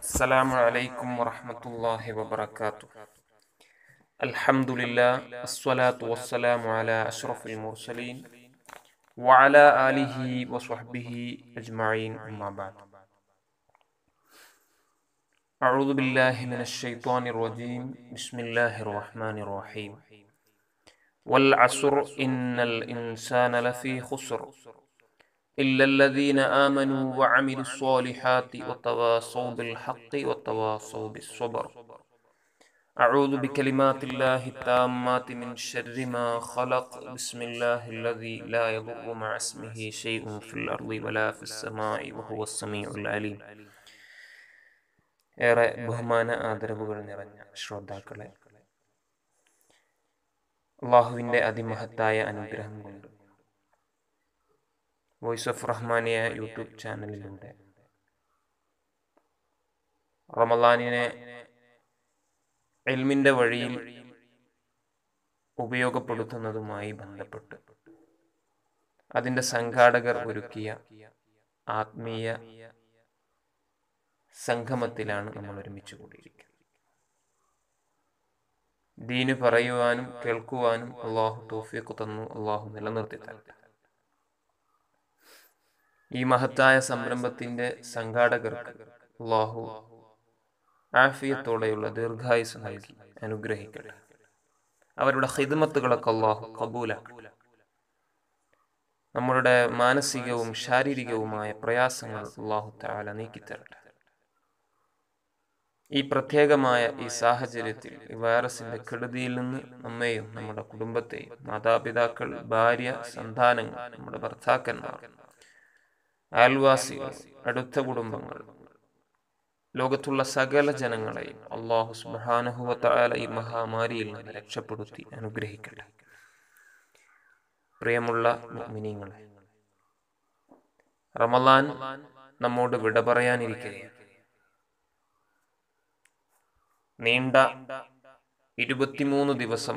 السلام عليكم ورحمة الله وبركاته الحمد لله الصلاة والسلام على أشرف المرسلين وعلى آله وصحبه أجمعين أما بعد أعوذ بالله من الشيطان الرجيم بسم الله الرحمن الرحيم والعصر إن الإنسان لفي خسر إلا الذين آمنوا وعملوا الصالحات وتواصوا بالحق وتواصوا بالصبر أعوذ بكلمات الله التامات من شر ما خلق بسم الله الذي لا يضر مع اسمه شيء في الأرض ولا في السماء وهو السميع العليم ഏറെ ബഹുമാന ആദരവുകൾ നിറഞ്ഞ ശ്രോതാക്കളെ അള്ളാഹുവിൻ്റെ അതിമഹത്തായ അനുഗ്രഹം കൊണ്ട് വോയിസ് ഓഫ് റഹ്മാനിയ യൂട്യൂബ് ചാനലിലൂടെ റമലാനിനെ എൽമിൻ്റെ വഴിയിൽ ഉപയോഗപ്പെടുത്തുന്നതുമായി ബന്ധപ്പെട്ട് അതിൻ്റെ സംഘാടകർ ഒരുക്കിയ ആത്മീയ സംഗമത്തിലാണ് നമ്മൾ ഒരുമിച്ച് കൂടിയിരിക്കുന്നത് ദീന് പറയുവാനും കേൾക്കുവാനും അള്ളാഹു തോഫിയൊക്കെ തന്നു അള്ളാഹു നിലനിർത്തി തരട്ടെ ഈ മഹത്തായ സംരംഭത്തിന്റെ സംഘാടകർക്ക് അള്ളാഹു ആഫിയത്തോടെയുള്ള ദീർഘായുസ് നൽകി അനുഗ്രഹിക്കട്ടെ അവരുടെ ഹിദ്മത്തുകളൊക്കെ അള്ളാഹു കബൂലാക്കട്ടെ നമ്മളുടെ മാനസികവും ശാരീരികവുമായ പ്രയാസങ്ങൾ അള്ളാഹു താല നീക്കിത്തരട്ടെ ഈ പ്രത്യേകമായ ഈ സാഹചര്യത്തിൽ ഈ വൈറസിന്റെ കെടുതിയിൽ നിന്ന് നമ്മെയും നമ്മുടെ കുടുംബത്തെയും മാതാപിതാക്കൾ ഭാര്യ സന്താനങ്ങൾ നമ്മുടെ ഭർത്താക്കന്മാർ അയൽവാസികൾ അടുത്ത കുടുംബങ്ങൾ ലോകത്തുള്ള സകല ജനങ്ങളെയും അള്ളാഹു സുബാനുഹുവല ഈ മഹാമാരിയിൽ നിന്ന് രക്ഷപ്പെടുത്തി അനുഗ്രഹിക്കട്ടെ പ്രിയമുള്ള മിനിങ്ങളെ റമലാൻ നമ്മോട് വിട പറയാനിരിക്കുകയാണ് നീണ്ട ഇരുപത്തിമൂന്ന് ദിവസം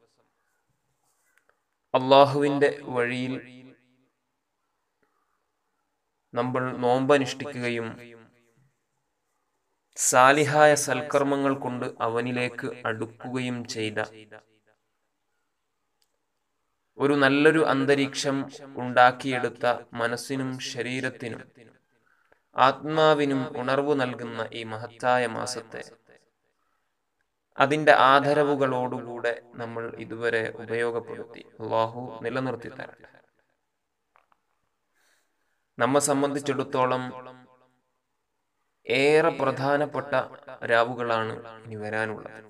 അള്ളാഹുവിന്റെ വഴിയിൽ നമ്മൾ നോമ്പനുഷ്ഠിക്കുകയും സാലിഹായ സൽക്കർമ്മങ്ങൾ കൊണ്ട് അവനിലേക്ക് അടുക്കുകയും ചെയ്ത ഒരു നല്ലൊരു അന്തരീക്ഷം ഉണ്ടാക്കിയെടുത്ത മനസ്സിനും ശരീരത്തിനും ആത്മാവിനും ഉണർവ് നൽകുന്ന ഈ മഹത്തായ മാസത്തെ അതിന്റെ ആദരവുകളോടുകൂടെ നമ്മൾ ഇതുവരെ ഉപയോഗപ്പെടുത്തി അള്ളാഹു നിലനിർത്തി തരട്ടെ നമ്മെ സംബന്ധിച്ചിടത്തോളം ഏറെ പ്രധാനപ്പെട്ട രാവുകളാണ് ഇനി വരാനുള്ളത്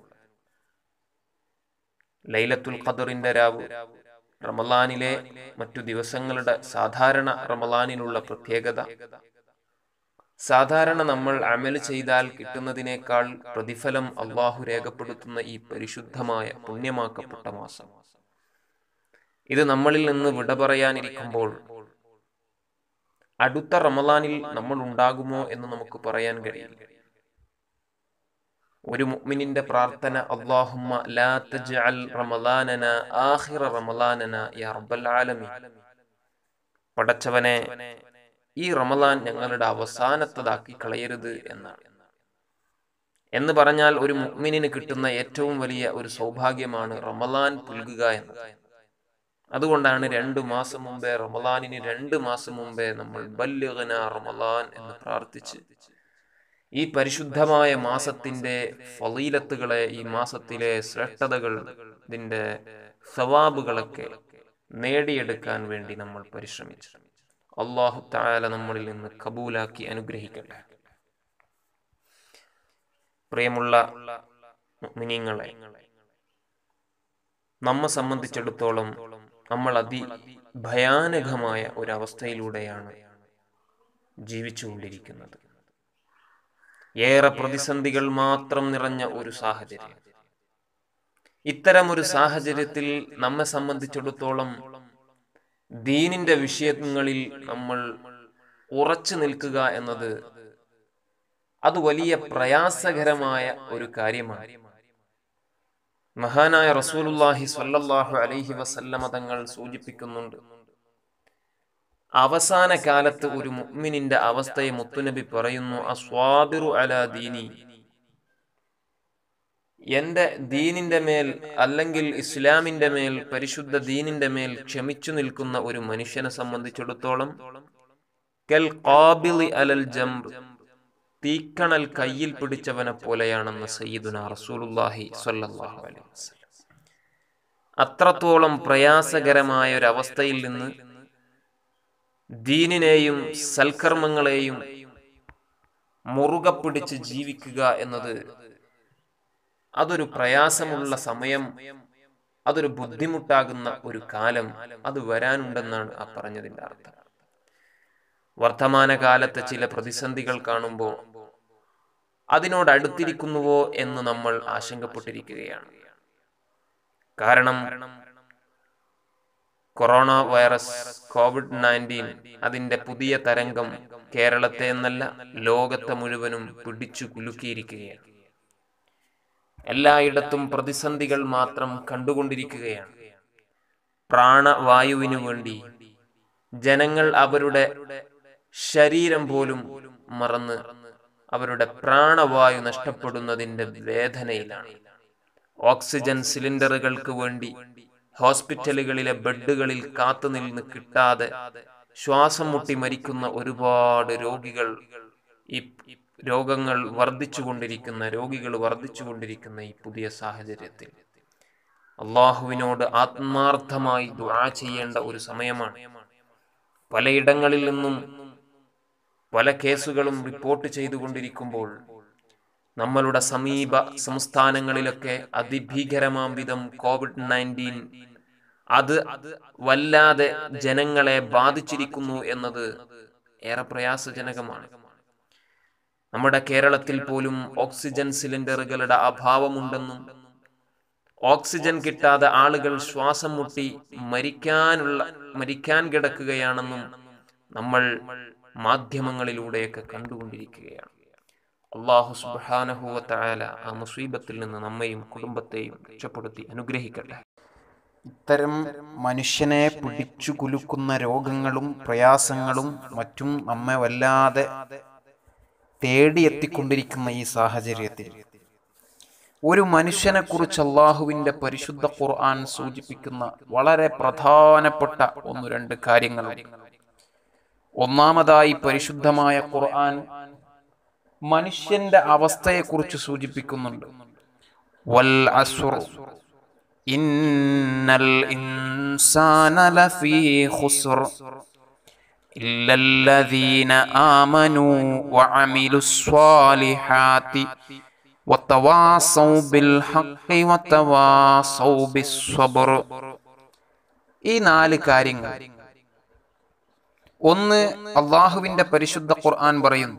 ലൈലത്തുൽ ഖദറിന്റെ രാവ് റമലാനിലെ മറ്റു ദിവസങ്ങളുടെ സാധാരണ റമലാനിലുള്ള പ്രത്യേകത സാധാരണ നമ്മൾ അമൽ ചെയ്താൽ കിട്ടുന്നതിനേക്കാൾ പ്രതിഫലം അള്ളാഹു രേഖപ്പെടുത്തുന്ന ഈ പരിശുദ്ധമായ പുണ്യമാക്കപ്പെട്ട മാസം ഇത് നമ്മളിൽ നിന്ന് വിട പറയാനിരിക്കുമ്പോൾ അടുത്ത റമലാനിൽ നമ്മൾ ഉണ്ടാകുമോ എന്ന് നമുക്ക് പറയാൻ കഴിയില്ല ഒരു മുഅ്മിനിന്റെ പ്രാർത്ഥന അല്ലാഹുമ്മ ലാ തജ്അൽ റമലാനന ആഖിറ റമലാനന യാ റബ്ബൽ ആലമീൻ പടച്ചവനെ ഈ റമലാൻ ഞങ്ങളുടെ അവസാനത്തതാക്കി കളയരുത് എന്നാണ് എന്ന് പറഞ്ഞാൽ ഒരു മുഅ്മിനിന് കിട്ടുന്ന ഏറ്റവും വലിയ ഒരു സൗഭാഗ്യമാണ് റമലാൻ പുൽകുക എന്നത് അതുകൊണ്ടാണ് രണ്ടു മാസം മുമ്പേ റമലാനിന് രണ്ട് മാസം മുമ്പേ നമ്മൾ ബല്യഗന റമലാൻ എന്ന് പ്രാർത്ഥിച്ച് ഈ പരിശുദ്ധമായ മാസത്തിന്റെ ഫലീലത്തുകളെ ഈ മാസത്തിലെ ശ്രേഷ്ഠതകൾ ഇതിന്റെ സവാബുകളൊക്കെ നേടിയെടുക്കാൻ വേണ്ടി നമ്മൾ പരിശ്രമിച്ചു അള്ളാഹു താല നമ്മളിൽ നിന്ന് കബൂലാക്കി അനുഗ്രഹിക്കട്ടെ പ്രിയമുള്ള മിനിങ്ങളെ നമ്മെ സംബന്ധിച്ചിടത്തോളം നമ്മൾ അതി ഭയാനകമായ ഒരവസ്ഥയിലൂടെയാണ് ജീവിച്ചുകൊണ്ടിരിക്കുന്നത് ഏറെ പ്രതിസന്ധികൾ മാത്രം നിറഞ്ഞ ഒരു സാഹചര്യം ഇത്തരം ഒരു സാഹചര്യത്തിൽ നമ്മെ സംബന്ധിച്ചിടത്തോളം ദീനിന്റെ വിഷയങ്ങളിൽ നമ്മൾ ഉറച്ചു നിൽക്കുക എന്നത് അത് വലിയ പ്രയാസകരമായ ഒരു കാര്യമാണ് മഹാനായ റസൂലുല്ലാഹി സ്വല്ലല്ലാഹു അലൈഹി വസല്ലമ തങ്ങൾ സൂചിപ്പിക്കുന്നുണ്ട് അവസാന കാലത്ത് ഒരു മുഅ്മിനിന്റെ അവസ്ഥയെ മുത്തുനബി പറയുന്നു അസ്വാബിറു അലാ ദീനി എന്റെ ദീനിന്റെ മേൽ അല്ലെങ്കിൽ ഇസ്ലാമിന്റെ മേൽ പരിശുദ്ധ ദീനിന്റെ മേൽ ക്ഷമിച്ചു നിൽക്കുന്ന ഒരു മനുഷ്യനെ സംബന്ധിച്ചിടത്തോളം കൽ ഖാബിളി അലൽ ജംർ തീക്കണൽ കയ്യിൽ പിടിച്ചവനെ പോലെയാണെന്ന് സയ്യിദുന റസൂലുള്ളാഹി സ്വല്ലല്ലാഹു അലൈഹി വസല്ലം അത്രത്തോളം പ്രയാസകരമായ ഒരു അവസ്ഥയിൽ നിന്ന് ദീനിനെയും സൽക്കർമ്മങ്ങളെയും മുറുകെ പിടിച്ച് ജീവിക്കുക എന്നത് അതൊരു പ്രയാസമുള്ള സമയം അതൊരു ബുദ്ധിമുട്ടാകുന്ന ഒരു കാലം അത് വരാനുണ്ടെന്നാണ് ആ പറഞ്ഞതിന്റെ അർത്ഥം വർത്തമാനകാലത്തെ ചില പ്രതിസന്ധികൾ കാണുമ്പോൾ അതിനോട് അടുത്തിരിക്കുന്നുവോ എന്ന് നമ്മൾ ആശങ്കപ്പെട്ടിരിക്കുകയാണ് കാരണം കൊറോണ വൈറസ് കോവിഡ് നയൻറ്റീൻ അതിന്റെ പുതിയ തരംഗം കേരളത്തെ എന്നല്ല ലോകത്തെ മുഴുവനും പിടിച്ചു കുലുക്കിയിരിക്കുകയാണ് എല്ലായിടത്തും പ്രതിസന്ധികൾ മാത്രം കണ്ടുകൊണ്ടിരിക്കുകയാണ് പ്രാണവായുവിനു വേണ്ടി ജനങ്ങൾ അവരുടെ ശരീരം പോലും മറന്ന് അവരുടെ പ്രാണവായു നഷ്ടപ്പെടുന്നതിന്റെ വേദനയിലാണ് ഓക്സിജൻ സിലിണ്ടറുകൾക്ക് വേണ്ടി ഹോസ്പിറ്റലുകളിലെ ബെഡുകളിൽ കാത്തുനിന്ന് കിട്ടാതെ ശ്വാസം മുട്ടി മരിക്കുന്ന ഒരുപാട് രോഗികൾ ഈ രോഗങ്ങൾ വർദ്ധിച്ചുകൊണ്ടിരിക്കുന്ന രോഗികൾ വർദ്ധിച്ചുകൊണ്ടിരിക്കുന്ന ഈ പുതിയ സാഹചര്യത്തിൽ അള്ളാഹുവിനോട് ആത്മാർത്ഥമായി ദുആ ചെയ്യേണ്ട ഒരു സമയമാണ് പലയിടങ്ങളിൽ നിന്നും പല കേസുകളും റിപ്പോർട്ട് ചെയ്തുകൊണ്ടിരിക്കുമ്പോൾ നമ്മളുടെ സമീപ സംസ്ഥാനങ്ങളിലൊക്കെ അതിഭീകരമാം വിധം കോവിഡ് നയൻറ്റീൻ അത് വല്ലാതെ ജനങ്ങളെ ബാധിച്ചിരിക്കുന്നു എന്നത് ഏറെ പ്രയാസജനകമാണ് നമ്മുടെ കേരളത്തിൽ പോലും ഓക്സിജൻ സിലിണ്ടറുകളുടെ അഭാവമുണ്ടെന്നും ഓക്സിജൻ കിട്ടാതെ ആളുകൾ ശ്വാസം മുട്ടി മരിക്കാനുള്ള മരിക്കാൻ കിടക്കുകയാണെന്നും നമ്മൾ മാധ്യമങ്ങളിലൂടെയൊക്കെ കണ്ടുകൊണ്ടിരിക്കുകയാണ് അള്ളാഹു സുബാനഹുവല ആ മുസീബത്തിൽ നിന്ന് നമ്മയും കുടുംബത്തെയും രക്ഷപ്പെടുത്തി അനുഗ്രഹിക്കട്ടെ ഇത്തരം മനുഷ്യനെ പിടിച്ചു കുലുക്കുന്ന രോഗങ്ങളും പ്രയാസങ്ങളും മറ്റും നമ്മെ വല്ലാതെ തേടിയെത്തിക്കൊണ്ടിരിക്കുന്ന ഈ സാഹചര്യത്തിൽ ഒരു മനുഷ്യനെ കുറിച്ച് അള്ളാഹുവിന്റെ പരിശുദ്ധ ഖുർആൻ സൂചിപ്പിക്കുന്ന വളരെ പ്രധാനപ്പെട്ട ഒന്ന് രണ്ട് കാര്യങ്ങൾ ഒന്നാമതായി പരിശുദ്ധമായ ഖുർആൻ മനുഷ്യന്റെ അവസ്ഥയെക്കുറിച്ച് സൂചിപ്പിക്കുന്നുണ്ട് വൽ അസുർ ഇന്നൽ ഇൻസാന ലഫീ ഖുസ്ർ إلا الذين آمنوا وعملوا الصالحات وتواصوا بالحق وتواصوا بالصبر ഈ നാല് കാര്യങ്ങൾ ഒന്ന് അള്ളാഹുവിന്റെ പരിശുദ്ധ ഖുർആൻ പറയുന്നു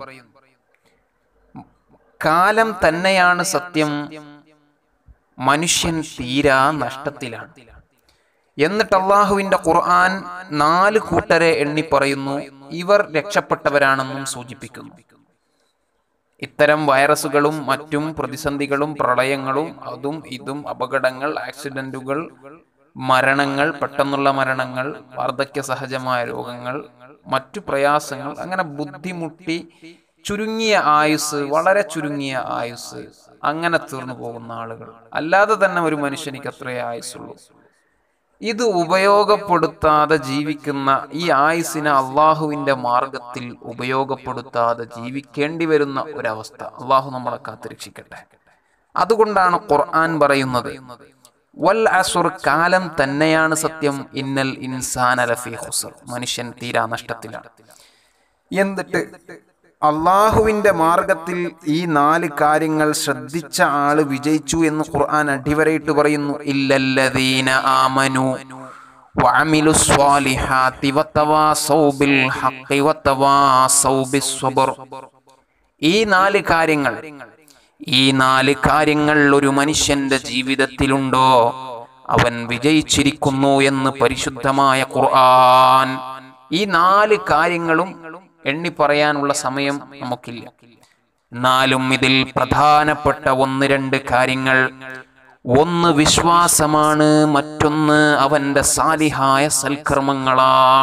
കാലം തന്നെയാണ് സത്യം മനുഷ്യൻ തീരാ നഷ്ടത്തിലാണ് എന്നിട്ട് അള്ളാഹുവിന്റെ ഖുർആൻ നാല് കൂട്ടരെ എണ്ണി പറയുന്നു ഇവർ രക്ഷപ്പെട്ടവരാണെന്നും സൂചിപ്പിക്കുന്നു ഇത്തരം വൈറസുകളും മറ്റും പ്രതിസന്ധികളും പ്രളയങ്ങളും അതും ഇതും അപകടങ്ങൾ ആക്സിഡന്റുകൾ മരണങ്ങൾ പെട്ടെന്നുള്ള മരണങ്ങൾ വാർദ്ധക്യ സഹജമായ രോഗങ്ങൾ മറ്റു പ്രയാസങ്ങൾ അങ്ങനെ ബുദ്ധിമുട്ടി ചുരുങ്ങിയ ആയുസ് വളരെ ചുരുങ്ങിയ ആയുസ് അങ്ങനെ തീർന്നു പോകുന്ന ആളുകൾ അല്ലാതെ തന്നെ ഒരു മനുഷ്യനിക്ക് അത്രേ ആയുസുള്ളൂ ഇത് ഉപയോഗപ്പെടുത്താതെ ജീവിക്കുന്ന ഈ ആയുസിനെ അള്ളാഹുവിന്റെ മാർഗത്തിൽ ഉപയോഗപ്പെടുത്താതെ ജീവിക്കേണ്ടി വരുന്ന ഒരവസ്ഥ അള്ളാഹു നമ്മളെ കാത്തുരക്ഷിക്കട്ടെ അതുകൊണ്ടാണ് ഖുർആൻ പറയുന്നത് വൽ അസുർ കാലം തന്നെയാണ് സത്യം ഇന്നൽ ഇൻസാന ലഫീ ഖുസർ മനുഷ്യൻ തീരാ നഷ്ടത്തിലാണ് എന്നിട്ട് അള്ളാഹുവിന്റെ മാർഗത്തിൽ ഈ നാല് കാര്യങ്ങൾ ശ്രദ്ധിച്ച ആള് വിജയിച്ചു എന്ന് ഖുർആൻ അടിവരയിട്ട് പറയുന്നു ഇല്ലല്ലദീന ആമനു വഅമിലു സ്വാലിഹാത്തി വതവാസൗ ബിൽ ഹഖി വതവാസൗ ബിസ്സബ്ർ ഈ നാല് കാര്യങ്ങൾ ഈ നാല് കാര്യങ്ങൾ ഒരു മനുഷ്യന്റെ ജീവിതത്തിലുണ്ടോ അവൻ വിജയിച്ചിരിക്കുന്നു എന്ന് പരിശുദ്ധമായ ഖുർആൻ ഈ നാല് കാര്യങ്ങളും എണ്ണി പറയാനുള്ള സമയം നമുക്കില്ല എന്നാലും ഇതിൽ പ്രധാനപ്പെട്ട ഒന്ന് രണ്ട് കാര്യങ്ങൾ ഒന്ന് വിശ്വാസമാണ് മറ്റൊന്ന് അവന്റെ സാലിഹായ സൽക്കർമ്മങ്ങളാണ്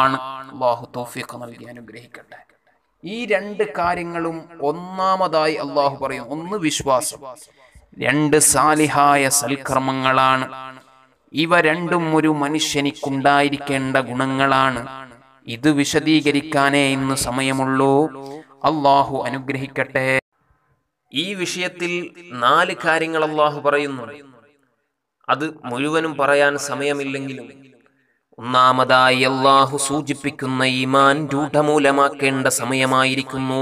അള്ളാഹു തൗഫീഖ് നൽകി അനുഗ്രഹിക്കട്ടെ ഈ രണ്ട് കാര്യങ്ങളും ഒന്നാമതായി അള്ളാഹു പറയും ഒന്ന് വിശ്വാസം രണ്ട് സാലിഹായ സൽക്കർമ്മങ്ങളാണ് ഇവ രണ്ടും ഒരു മനുഷ്യനിക്കുണ്ടായിരിക്കേണ്ട ഗുണങ്ങളാണ് ഇത് വിശദീകരിക്കാനേ ഇന്ന് സമയമുള്ളൂ അള്ളാഹു അനുഗ്രഹിക്കട്ടെ ഈ വിഷയത്തിൽ നാല് കാര്യങ്ങൾ അള്ളാഹു പറയുന്നു അത് മുഴുവനും പറയാൻ സമയമില്ലെങ്കിലും ഒന്നാമതായി അള്ളാഹു സൂചിപ്പിക്കുന്ന ഈമാൻ രൂഢമൂലമാക്കേണ്ട സമയമായിരിക്കുന്നു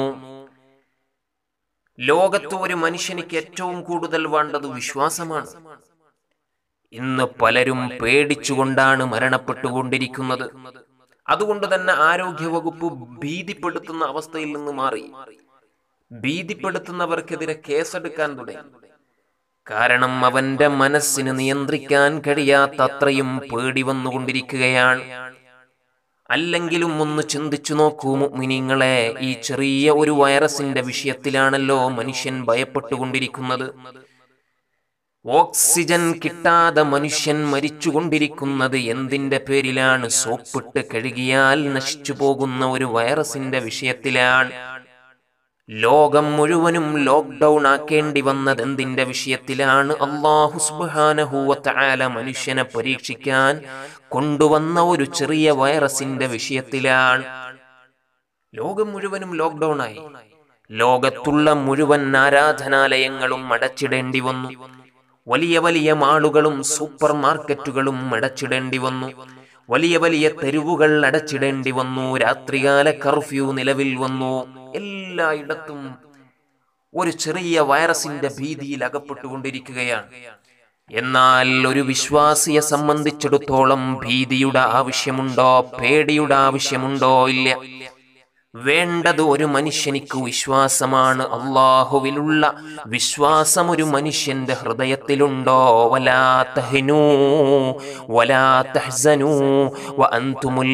ലോകത്ത് ഒരു മനുഷ്യനിക്ക് ഏറ്റവും കൂടുതൽ വേണ്ടത് വിശ്വാസമാണ് ഇന്ന് പലരും പേടിച്ചുകൊണ്ടാണ് മരണപ്പെട്ടുകൊണ്ടിരിക്കുന്നത് അതുകൊണ്ട് തന്നെ ആരോഗ്യവകുപ്പ് ഭീതിപ്പെടുത്തുന്ന അവസ്ഥയിൽ നിന്ന് മാറി ഭീതിപ്പെടുത്തുന്നവർക്കെതിരെ കേസെടുക്കാൻ തുടങ്ങി കാരണം അവന്റെ മനസ്സിന് നിയന്ത്രിക്കാൻ കഴിയാത്ത അത്രയും പേടി വന്നുകൊണ്ടിരിക്കുകയാണ് അല്ലെങ്കിലും ഒന്ന് ചിന്തിച്ചു നോക്കൂ മുഅ്മിനീങ്ങളെ ഈ ചെറിയ ഒരു വൈറസിന്റെ വിഷയത്തിലാണല്ലോ മനുഷ്യൻ ഭയപ്പെട്ടുകൊണ്ടിരിക്കുന്നത് ഓക്സിജൻ കിട്ടാതെ മനുഷ്യൻ മരിച്ചുകൊണ്ടിരിക്കുന്നത് എന്തിന്റെ പേരിലാണ് സോപ്പിട്ട് കഴുകിയാൽ നശിച്ചു പോകുന്ന ഒരു വൈറസിന്റെ വിഷയത്തിലാണ് ലോകം മുഴുവനും ലോക്ക്ഡൌൺ ആക്കേണ്ടി വന്നത് എന്തിന്റെ വിഷയത്തിലാണ് അള്ളാഹു സുബ്ഹാനഹുവല മനുഷ്യനെ പരീക്ഷിക്കാൻ കൊണ്ടുവന്ന ഒരു ചെറിയ വൈറസിന്റെ വിഷയത്തിലാണ് ലോകം മുഴുവനും ലോക്ക്ഡൌൺ ആയി ലോകത്തുള്ള മുഴുവൻ ആരാധനാലയങ്ങളും അടച്ചിടേണ്ടി വന്നു വലിയ വലിയ മാളുകളും സൂപ്പർ മാർക്കറ്റുകളും അടച്ചിടേണ്ടി വന്നു വലിയ വലിയ തെരുവുകൾ അടച്ചിടേണ്ടി വന്നു രാത്രികാല കർഫ്യൂ നിലവിൽ വന്നു എല്ലായിടത്തും ഒരു ചെറിയ വൈറസിന്റെ ഭീതിയിൽ അകപ്പെട്ടുകൊണ്ടിരിക്കുകയാണ് എന്നാൽ ഒരു വിശ്വാസിയെ സംബന്ധിച്ചിടത്തോളം ഭീതിയുടെ ആവശ്യമുണ്ടോ പേടിയുടെ ആവശ്യമുണ്ടോ ഇല്ല വേണ്ടത് ഒരു മനുഷ്യനിക്ക് വിശ്വാസമാണ് അള്ളാഹുവിലുള്ള വിശ്വാസം ഒരു മനുഷ്യന്റെ ഹൃദയത്തിലുണ്ടോ വലാ തഹ്നൂ വലാ തഹ്സനൂ വഅൻതുമുൽ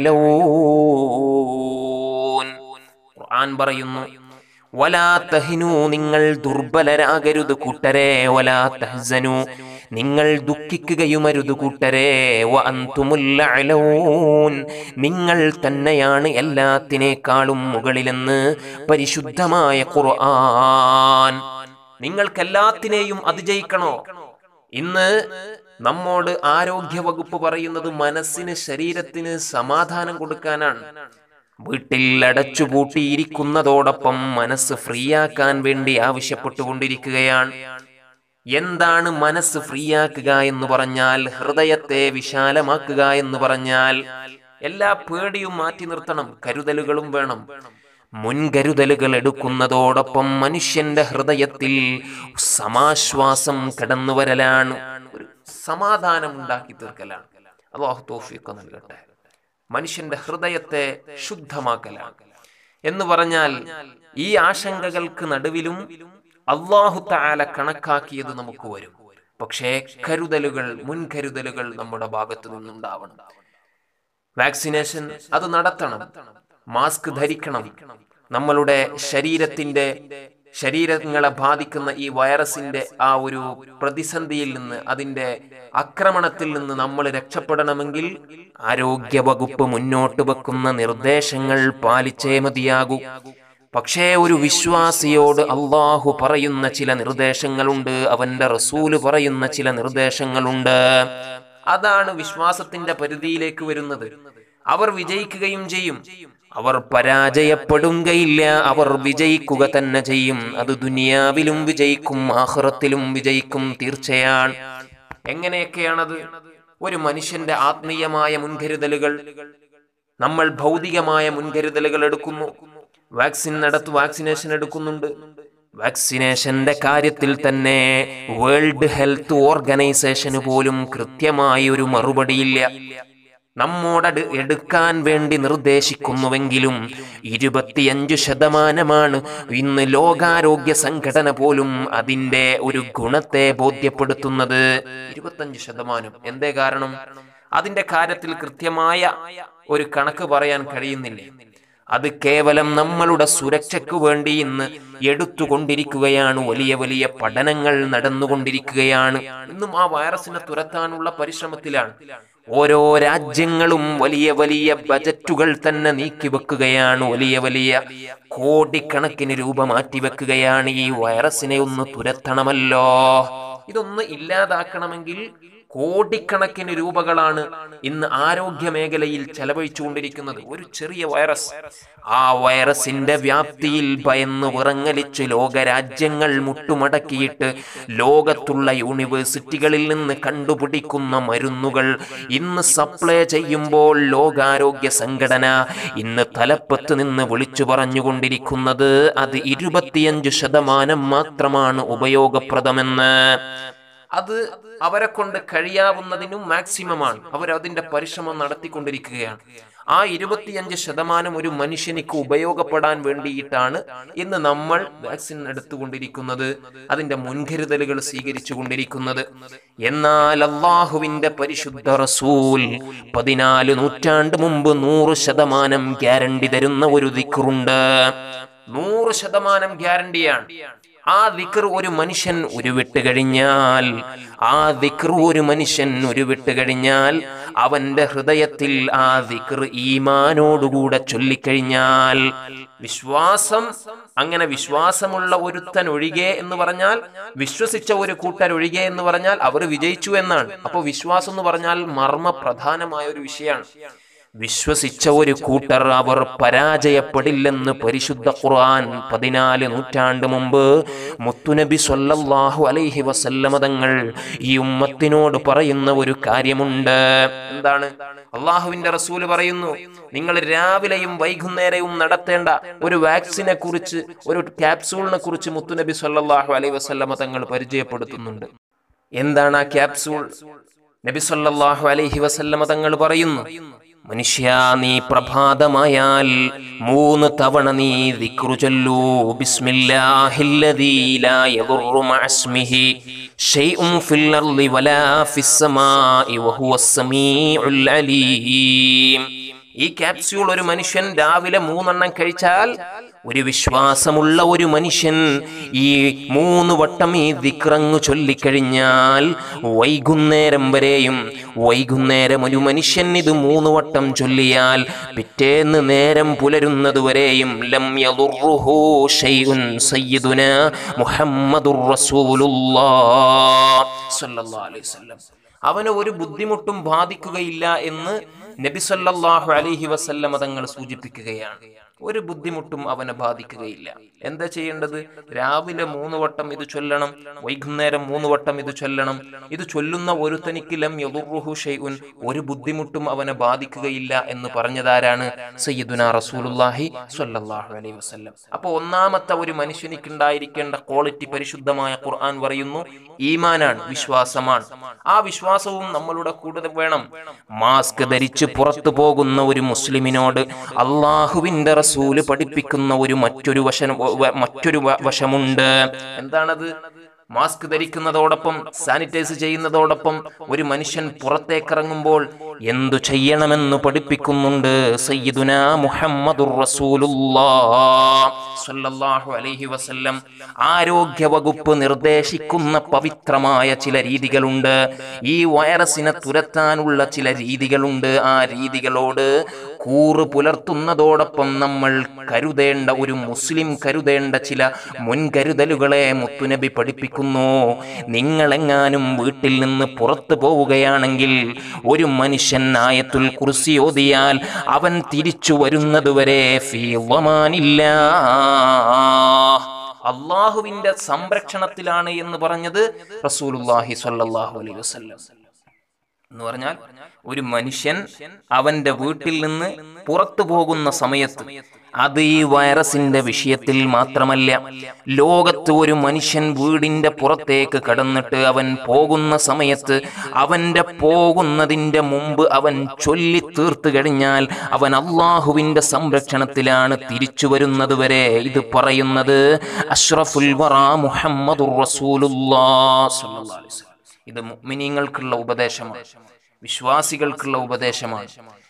അലൂൻ ഖുർആൻ പറയുന്നു വലാ തഹിനു നിങ്ങൾ ദുർബലരാകരുത് കൂട്ടരെ വലാ തഹ്സനു നിങ്ങൾ ദുഃഖിക്കുകയുമരുത് കൂട്ടരെ വ അൻതുമുൽ അലൂൻ നിങ്ങൾ തന്നെയാണ് എല്ലാത്തിനേക്കാളും മുകളിലെന്ന് പരിശുദ്ധമായ ഖുർആൻ നിങ്ങൾക്കെല്ലാത്തിനെയും അതിജയിക്കണോ ഇന്ന് നമ്മോട് ആരോഗ്യ വകുപ്പ് പറയുന്നത് മനസ്സിന് ശരീരത്തിന് സമാധാനം കൊടുക്കാനാണ് വീട്ടിൽ അടച്ചുപൂട്ടിയിരിക്കുന്നതോടൊപ്പം മനസ്സ് ഫ്രീ ആക്കാൻ വേണ്ടി ആവശ്യപ്പെട്ടുകൊണ്ടിരിക്കുകയാണ് എന്താണ് മനസ്സ് ഫ്രീ ആക്കുക എന്ന് പറഞ്ഞാൽ ഹൃദയത്തെ വിശാലമാക്കുക എന്ന് പറഞ്ഞാൽ എല്ലാ പേടിയും മാറ്റി നിർത്തണം കരുതലുകളും വേണം മുൻകരുതലുകൾ എടുക്കുന്നതോടൊപ്പം മനുഷ്യന്റെ ഹൃദയത്തിൽ സമാശ്വാസം കടന്നു വരലാണ് ഒരു സമാധാനം ഉണ്ടാക്കി തീർക്കലാണ് അള്ളാഹു തോഫിയൊക്കെ നൽകട്ടെ മനുഷ്യന്റെ ഹൃദയത്തെ ശുദ്ധമാക്കലാണ് എന്ന് പറഞ്ഞാൽ ഈ ആശങ്കകൾക്ക് നടുവിലും അള്ളാഹു താല കണക്കാക്കിയത് നമുക്ക് വരും പക്ഷേ കരുതലുകൾ മുൻകരുതലുകൾ നമ്മുടെ ഭാഗത്തു നിന്നുണ്ടാവണം വാക്സിനേഷൻ അത് നടത്തണം മാസ്ക് ധരിക്കണം നമ്മളുടെ ശരീരത്തിന്റെ ശരീരങ്ങളെ ബാധിക്കുന്ന ഈ വൈറസിന്റെ ആ ഒരു പ്രതിസന്ധിയിൽ നിന്ന് അതിന്റെ ആക്രമണത്തിൽ നിന്ന് നമ്മൾ രക്ഷപ്പെടണമെങ്കിൽ ആരോഗ്യ വകുപ്പ് മുന്നോട്ട് വെക്കുന്ന നിർദ്ദേശങ്ങൾ പാലിച്ചേ മതിയാകൂ പക്ഷേ ഒരു വിശ്വാസിയോട് അള്ളാഹു പറയുന്ന ചില നിർദ്ദേശങ്ങളുണ്ട് അവന്റെ റസൂല് പറയുന്ന ചില നിർദ്ദേശങ്ങളുണ്ട് അതാണ് വിശ്വാസത്തിന്റെ പരിധിയിലേക്ക് വരുന്നത് അവർ വിജയിക്കുകയും ചെയ്യും അവർ പരാജയപ്പെടുകയില്ല അവർ വിജയിക്കുക തന്നെ ചെയ്യും അത് ദുനിയാവിലും വിജയിക്കും ആഹ്റത്തിലും വിജയിക്കും തീർച്ചയാണ് എങ്ങനെയൊക്കെയാണത് ഒരു മനുഷ്യന്റെ ആത്മീയമായ മുൻകരുതലുകൾ നമ്മൾ ഭൗതികമായ മുൻകരുതലുകൾ എടുക്കുന്നു വാക്സിൻ നടത്തു വാക്സിനേഷൻ എടുക്കുന്നുണ്ട് വാക്സിനേഷന്റെ കാര്യത്തിൽ തന്നെ വേൾഡ് ഹെൽത്ത് ഓർഗനൈസേഷന് പോലും കൃത്യമായ ഒരു മറുപടിയില്ല നമ്മോട് എടുക്കാൻ വേണ്ടി നിർദ്ദേശിക്കുന്നുവെങ്കിലും ഇരുപത്തിയഞ്ച് ശതമാനമാണ് ഇന്ന് ലോകാരോഗ്യ സംഘടന പോലും അതിന്റെ ഒരു ഗുണത്തെ ബോധ്യപ്പെടുത്തുന്നത് ഇരുപത്തഞ്ച് ശതമാനം എന്തേ കാരണം അതിന്റെ കാര്യത്തിൽ കൃത്യമായ ഒരു കണക്ക് പറയാൻ കഴിയുന്നില്ല അത് കേവലം നമ്മളുടെ സുരക്ഷയ്ക്ക് വേണ്ടി ഇന്ന് എടുത്തുകൊണ്ടിരിക്കുകയാണ് വലിയ വലിയ പഠനങ്ങൾ നടന്നുകൊണ്ടിരിക്കുകയാണ് ഇന്നും ആ വൈറസിനെ തുരത്താനുള്ള പരിശ്രമത്തിലാണ് ഓരോ രാജ്യങ്ങളും വലിയ വലിയ ബജറ്റുകൾ തന്നെ നീക്കി വെക്കുകയാണ് വലിയ വലിയ കോടിക്കണക്കിന് രൂപ മാറ്റി വെക്കുകയാണ് ഈ വൈറസിനെ ഒന്ന് തുരത്തണമല്ലോ ഇതൊന്ന് ഇല്ലാതാക്കണമെങ്കിൽ കോടിക്കണക്കിന് രൂപകളാണ് ഇന്ന് ആരോഗ്യ മേഖലയിൽ ചെലവഴിച്ചുകൊണ്ടിരിക്കുന്നത് ഒരു ചെറിയ വൈറസ് ആ വൈറസിന്റെ വ്യാപ്തിയിൽ ഭയന്ന് വിറങ്ങലിച്ച് ലോകരാജ്യങ്ങൾ മുട്ടുമടക്കിയിട്ട് ലോകത്തുള്ള യൂണിവേഴ്സിറ്റികളിൽ നിന്ന് കണ്ടുപിടിക്കുന്ന മരുന്നുകൾ ഇന്ന് സപ്ലൈ ചെയ്യുമ്പോൾ ലോകാരോഗ്യ സംഘടന ഇന്ന് തലപ്പത്ത് നിന്ന് വിളിച്ചു പറഞ്ഞുകൊണ്ടിരിക്കുന്നത് അത് ഇരുപത്തിയഞ്ച് ശതമാനം മാത്രമാണ് ഉപയോഗപ്രദമെന്ന് അത് അവരെ കൊണ്ട് കഴിയാവുന്നതിനും മാക്സിമമാണ് അവർ അതിന്റെ പരിശ്രമം നടത്തിക്കൊണ്ടിരിക്കുകയാണ് ആ ഇരുപത്തിയഞ്ച് ശതമാനം ഒരു മനുഷ്യനിക്ക് ഉപയോഗപ്പെടാൻ വേണ്ടിയിട്ടാണ് ഇന്ന് നമ്മൾ വാക്സിൻ എടുത്തുകൊണ്ടിരിക്കുന്നത് അതിന്റെ മുൻകരുതലുകൾ സ്വീകരിച്ചു കൊണ്ടിരിക്കുന്നത് എന്നാൽ അള്ളാഹുവിന്റെ പരിശുദ്ധ റസൂൽ പതിനാല് നൂറ്റാണ്ട് മുമ്പ് നൂറ് ശതമാനം ഗ്യാരണ്ടി തരുന്ന ഒരു ദിക്കറുണ്ട് നൂറ് ശതമാനം ഗ്യാരണ്ടിയാണ് ആ ദിക്ർ ഒരു മനുഷ്യൻ ഉരുവിട്ട് കഴിഞ്ഞാൽ ആ ദിക്ർ ഒരു മനുഷ്യൻ ഉരുവിട്ട് കഴിഞ്ഞാൽ അവന്റെ ഹൃദയത്തിൽ ആ ദിക്ർ ഈമാനോടുകൂടെ ചൊല്ലിക്കഴിഞ്ഞാൽ വിശ്വാസം അങ്ങനെ വിശ്വാസമുള്ള ഒരുത്തൻ ഒഴികെ എന്ന് പറഞ്ഞാൽ വിശ്വസിച്ച ഒരു കൂട്ടർ ഒഴികെ എന്ന് പറഞ്ഞാൽ അവർ വിജയിച്ചു എന്നാണ് അപ്പോൾ വിശ്വാസം എന്ന് പറഞ്ഞാൽ മർമ്മ പ്രധാനമായ ഒരു വിഷയമാണ് വിശ്വസിച്ച ഒരു കൂട്ടർ അവർ പരാജയപ്പെടില്ലെന്ന് പരിശുദ്ധ ഖുർആൻ പതിനാല് നൂറ്റാണ്ട് മുമ്പ് മുത്തുനബി സല്ലല്ലാഹു അലൈഹി വസല്ലമ തങ്ങൾ ഈ ഉമ്മത്തിനോട് പറയുന്ന ഒരു കാര്യമുണ്ട് എന്താണ് അള്ളാഹുവിന്റെ റസൂല് പറയുന്നു നിങ്ങൾ രാവിലെയും വൈകുന്നേരവും നടത്തേണ്ട ഒരു വാക്സിനെ കുറിച്ച് ഒരു ക്യാപ്സൂളിനെ കുറിച്ച് മുത്തുനബി സല്ലല്ലാഹു അലൈഹി വസല്ലമ തങ്ങൾ പരിചയപ്പെടുത്തുന്നുണ്ട് എന്താണ് ആ ക്യാപ്സൂൾ നബി സല്ലല്ലാഹു അലൈഹി വസല്ലമ തങ്ങൾ പറയുന്നു മനുഷ്യ നീ പ്രഭാതമായാൽ മൂന്ന് തവണ നീ ദിക്റു ചൊല്ലൂ ബിസ്മില്ലാഹില്ലദീ ലാ യദുറു മഅസ്മിഹി ഷൈഉൻ ഫിൽ അർളി വലാ ഫിസ് സമാഇ വഹുവസ് സമീഉൽ അലീം ഈ ക്യാപ്സ്യൂൾ ഒരു മനുഷ്യൻ രാവിലെ മൂന്നെണ്ണം കഴിച്ചാൽ ഒരു വിശ്വാസമുള്ള ഒരു മനുഷ്യൻ ഈ മൂന്ന് വട്ടം ഈ ദിക്റങ്ങ് ചൊല്ലിക്കഴിഞ്ഞാൽ വൈകുന്നേരം വരെയും വൈകുന്നേരം ഒരു മനുഷ്യൻ ഇത് മൂന്ന് വട്ടം ചൊല്ലിയാൽ പിറ്റേന്ന് നേരം പുലരുന്നത് വരെയും ലം യദുർറുഹു ഷൈഉൻ സയ്യിദുന മുഹമ്മദുർ റസൂലുള്ളാഹ് സ്വല്ലല്ലാഹു അലൈഹി വസല്ലം അവന് ഒരു ബുദ്ധിമുട്ടും ബാധിക്കുകയില്ല എന്ന് നബി സല്ലല്ലാഹു അലൈഹി വസല്ലമ തങ്ങൾ സൂചിപ്പിക്കുകയാണ് ഒരു ബുദ്ധിമുട്ടും അവനെ ബാധിക്കുകയില്ല എന്താ ചെയ്യേണ്ടത് രാവിലെ മൂന്ന് വട്ടം ഇത് ചൊല്ലണം വൈകുന്നേരം മൂന്ന് വട്ടം ഇത് ചൊല്ലണം ഇത് ചൊല്ലുന്ന ഒരുത്തനിക്ക് ലം യദുർറുഹു ഷൈഉൻ ഒരു ബുദ്ധിമുട്ടും അവനെ ബാധിക്കുകയില്ല എന്ന് പറഞ്ഞതാരാണ് സയ്യിദുന റസൂലുള്ളാഹി സ്വല്ലല്ലാഹു അലൈഹി വസല്ലം അപ്പോൾ ഒന്നാമത്തെ ഒരു മനുഷ്യനിക്ക് ഉണ്ടായിരിക്കേണ്ട ക്വാളിറ്റി പരിശുദ്ധമായ ഖുർആൻ പറയുന്നു ഈമാനാണ് വിശ്വാസമാണ് ആ വിശ്വാസവും നമ്മളുടെ കൂടെ വേണം മാസ്ക് ധരിച്ച് പുറത്തു പോകുന്ന ഒരു മുസ്ലിമിനോട് അള്ളാഹുവിന്റെ റസൂല് പഠിപ്പിക്കുന്ന ഒരു മറ്റൊരു വശം വ- മറ്റൊരു വ- വശമുണ്ട് എന്താണത് മാസ്ക് ധരിക്കുന്നതോടൊപ്പം സാനിറ്റൈസ് ചെയ്യുന്നതോടൊപ്പം ഒരു മനുഷ്യൻ പുറത്തേക്കിറങ്ങുമ്പോൾ എന്തു ചെയ്യണമെന്ന് പഠിപ്പിക്കുന്നുണ്ട് സയ്യിദുന മുഹമ്മദുർ റസൂലുള്ളാഹ് സ്വല്ലല്ലാഹു അലൈഹി വസല്ലം ആരോഗ്യ വകുപ്പ് നിർദ്ദേശിക്കുന്ന പവിത്രമായ ചില രീതികളുണ്ട് ഈ വൈറസിനെ തുരത്താനുള്ള ചില രീതികളുണ്ട് ആ രീതികളോട് കൂറ് പുലർത്തുന്നതോടൊപ്പം നമ്മൾ കരുതേണ്ട ഒരു മുസ്ലിം കരുതേണ്ട ചില മുൻകരുതലുകളെ മുത്തുനബി പഠിപ്പിക്കുന്നു നിങ്ങളെങ്ങാനും വീട്ടിൽ നിന്ന് പുറത്തു പോവുകയാണെങ്കിൽ ഒരു മനുഷ്യൻ ആയത്തുൽ കുർസി ഓതിയാൽ അവൻ തിരിച്ചു വരുന്നതുവരെ ഫീ വമാനില്ലാ അള്ളാഹുവിന്റെ സംരക്ഷണത്തിലാണ് എന്ന് പറഞ്ഞത് റസൂലുള്ളാഹി സ്വല്ലല്ലാഹു അലൈഹി വസല്ലം എന്ന് പറഞ്ഞാൽ ഒരു മനുഷ്യൻ അവന്റെ വീട്ടിൽ നിന്ന് പുറത്തു പോകുന്ന സമയത്ത് അത് ഈ വൈറസിന്റെ വിഷയത്തിൽ മാത്രമല്ല ലോകത്ത് ഒരു മനുഷ്യൻ വീടിന്റെ പുറത്തേക്ക് കടന്നിട്ട് അവൻ പോകുന്ന സമയത്ത് അവന്റെ പോകുന്നതിന്റെ മുമ്പ് അവൻ ചൊല്ലി തീർത്തു കഴിഞ്ഞാൽ അവൻ അള്ളാഹുവിന്റെ സംരക്ഷണത്തിലാണ് തിരിച്ചു വരുന്നത് വരെ ഇത് പറയുന്നത് അഷ്റഫുൽ വറ മുഹമ്മദുർ റസൂലുള്ളാഹ് സ്വല്ലല്ലാഹു അലൈഹി വസല്ലം ഇത് മുഅ്മിനീങ്ങൾക്കുള്ള ഉപദേശമാണ് വിശ്വാസികൾക്കുള്ള ഉപദേശമാണ്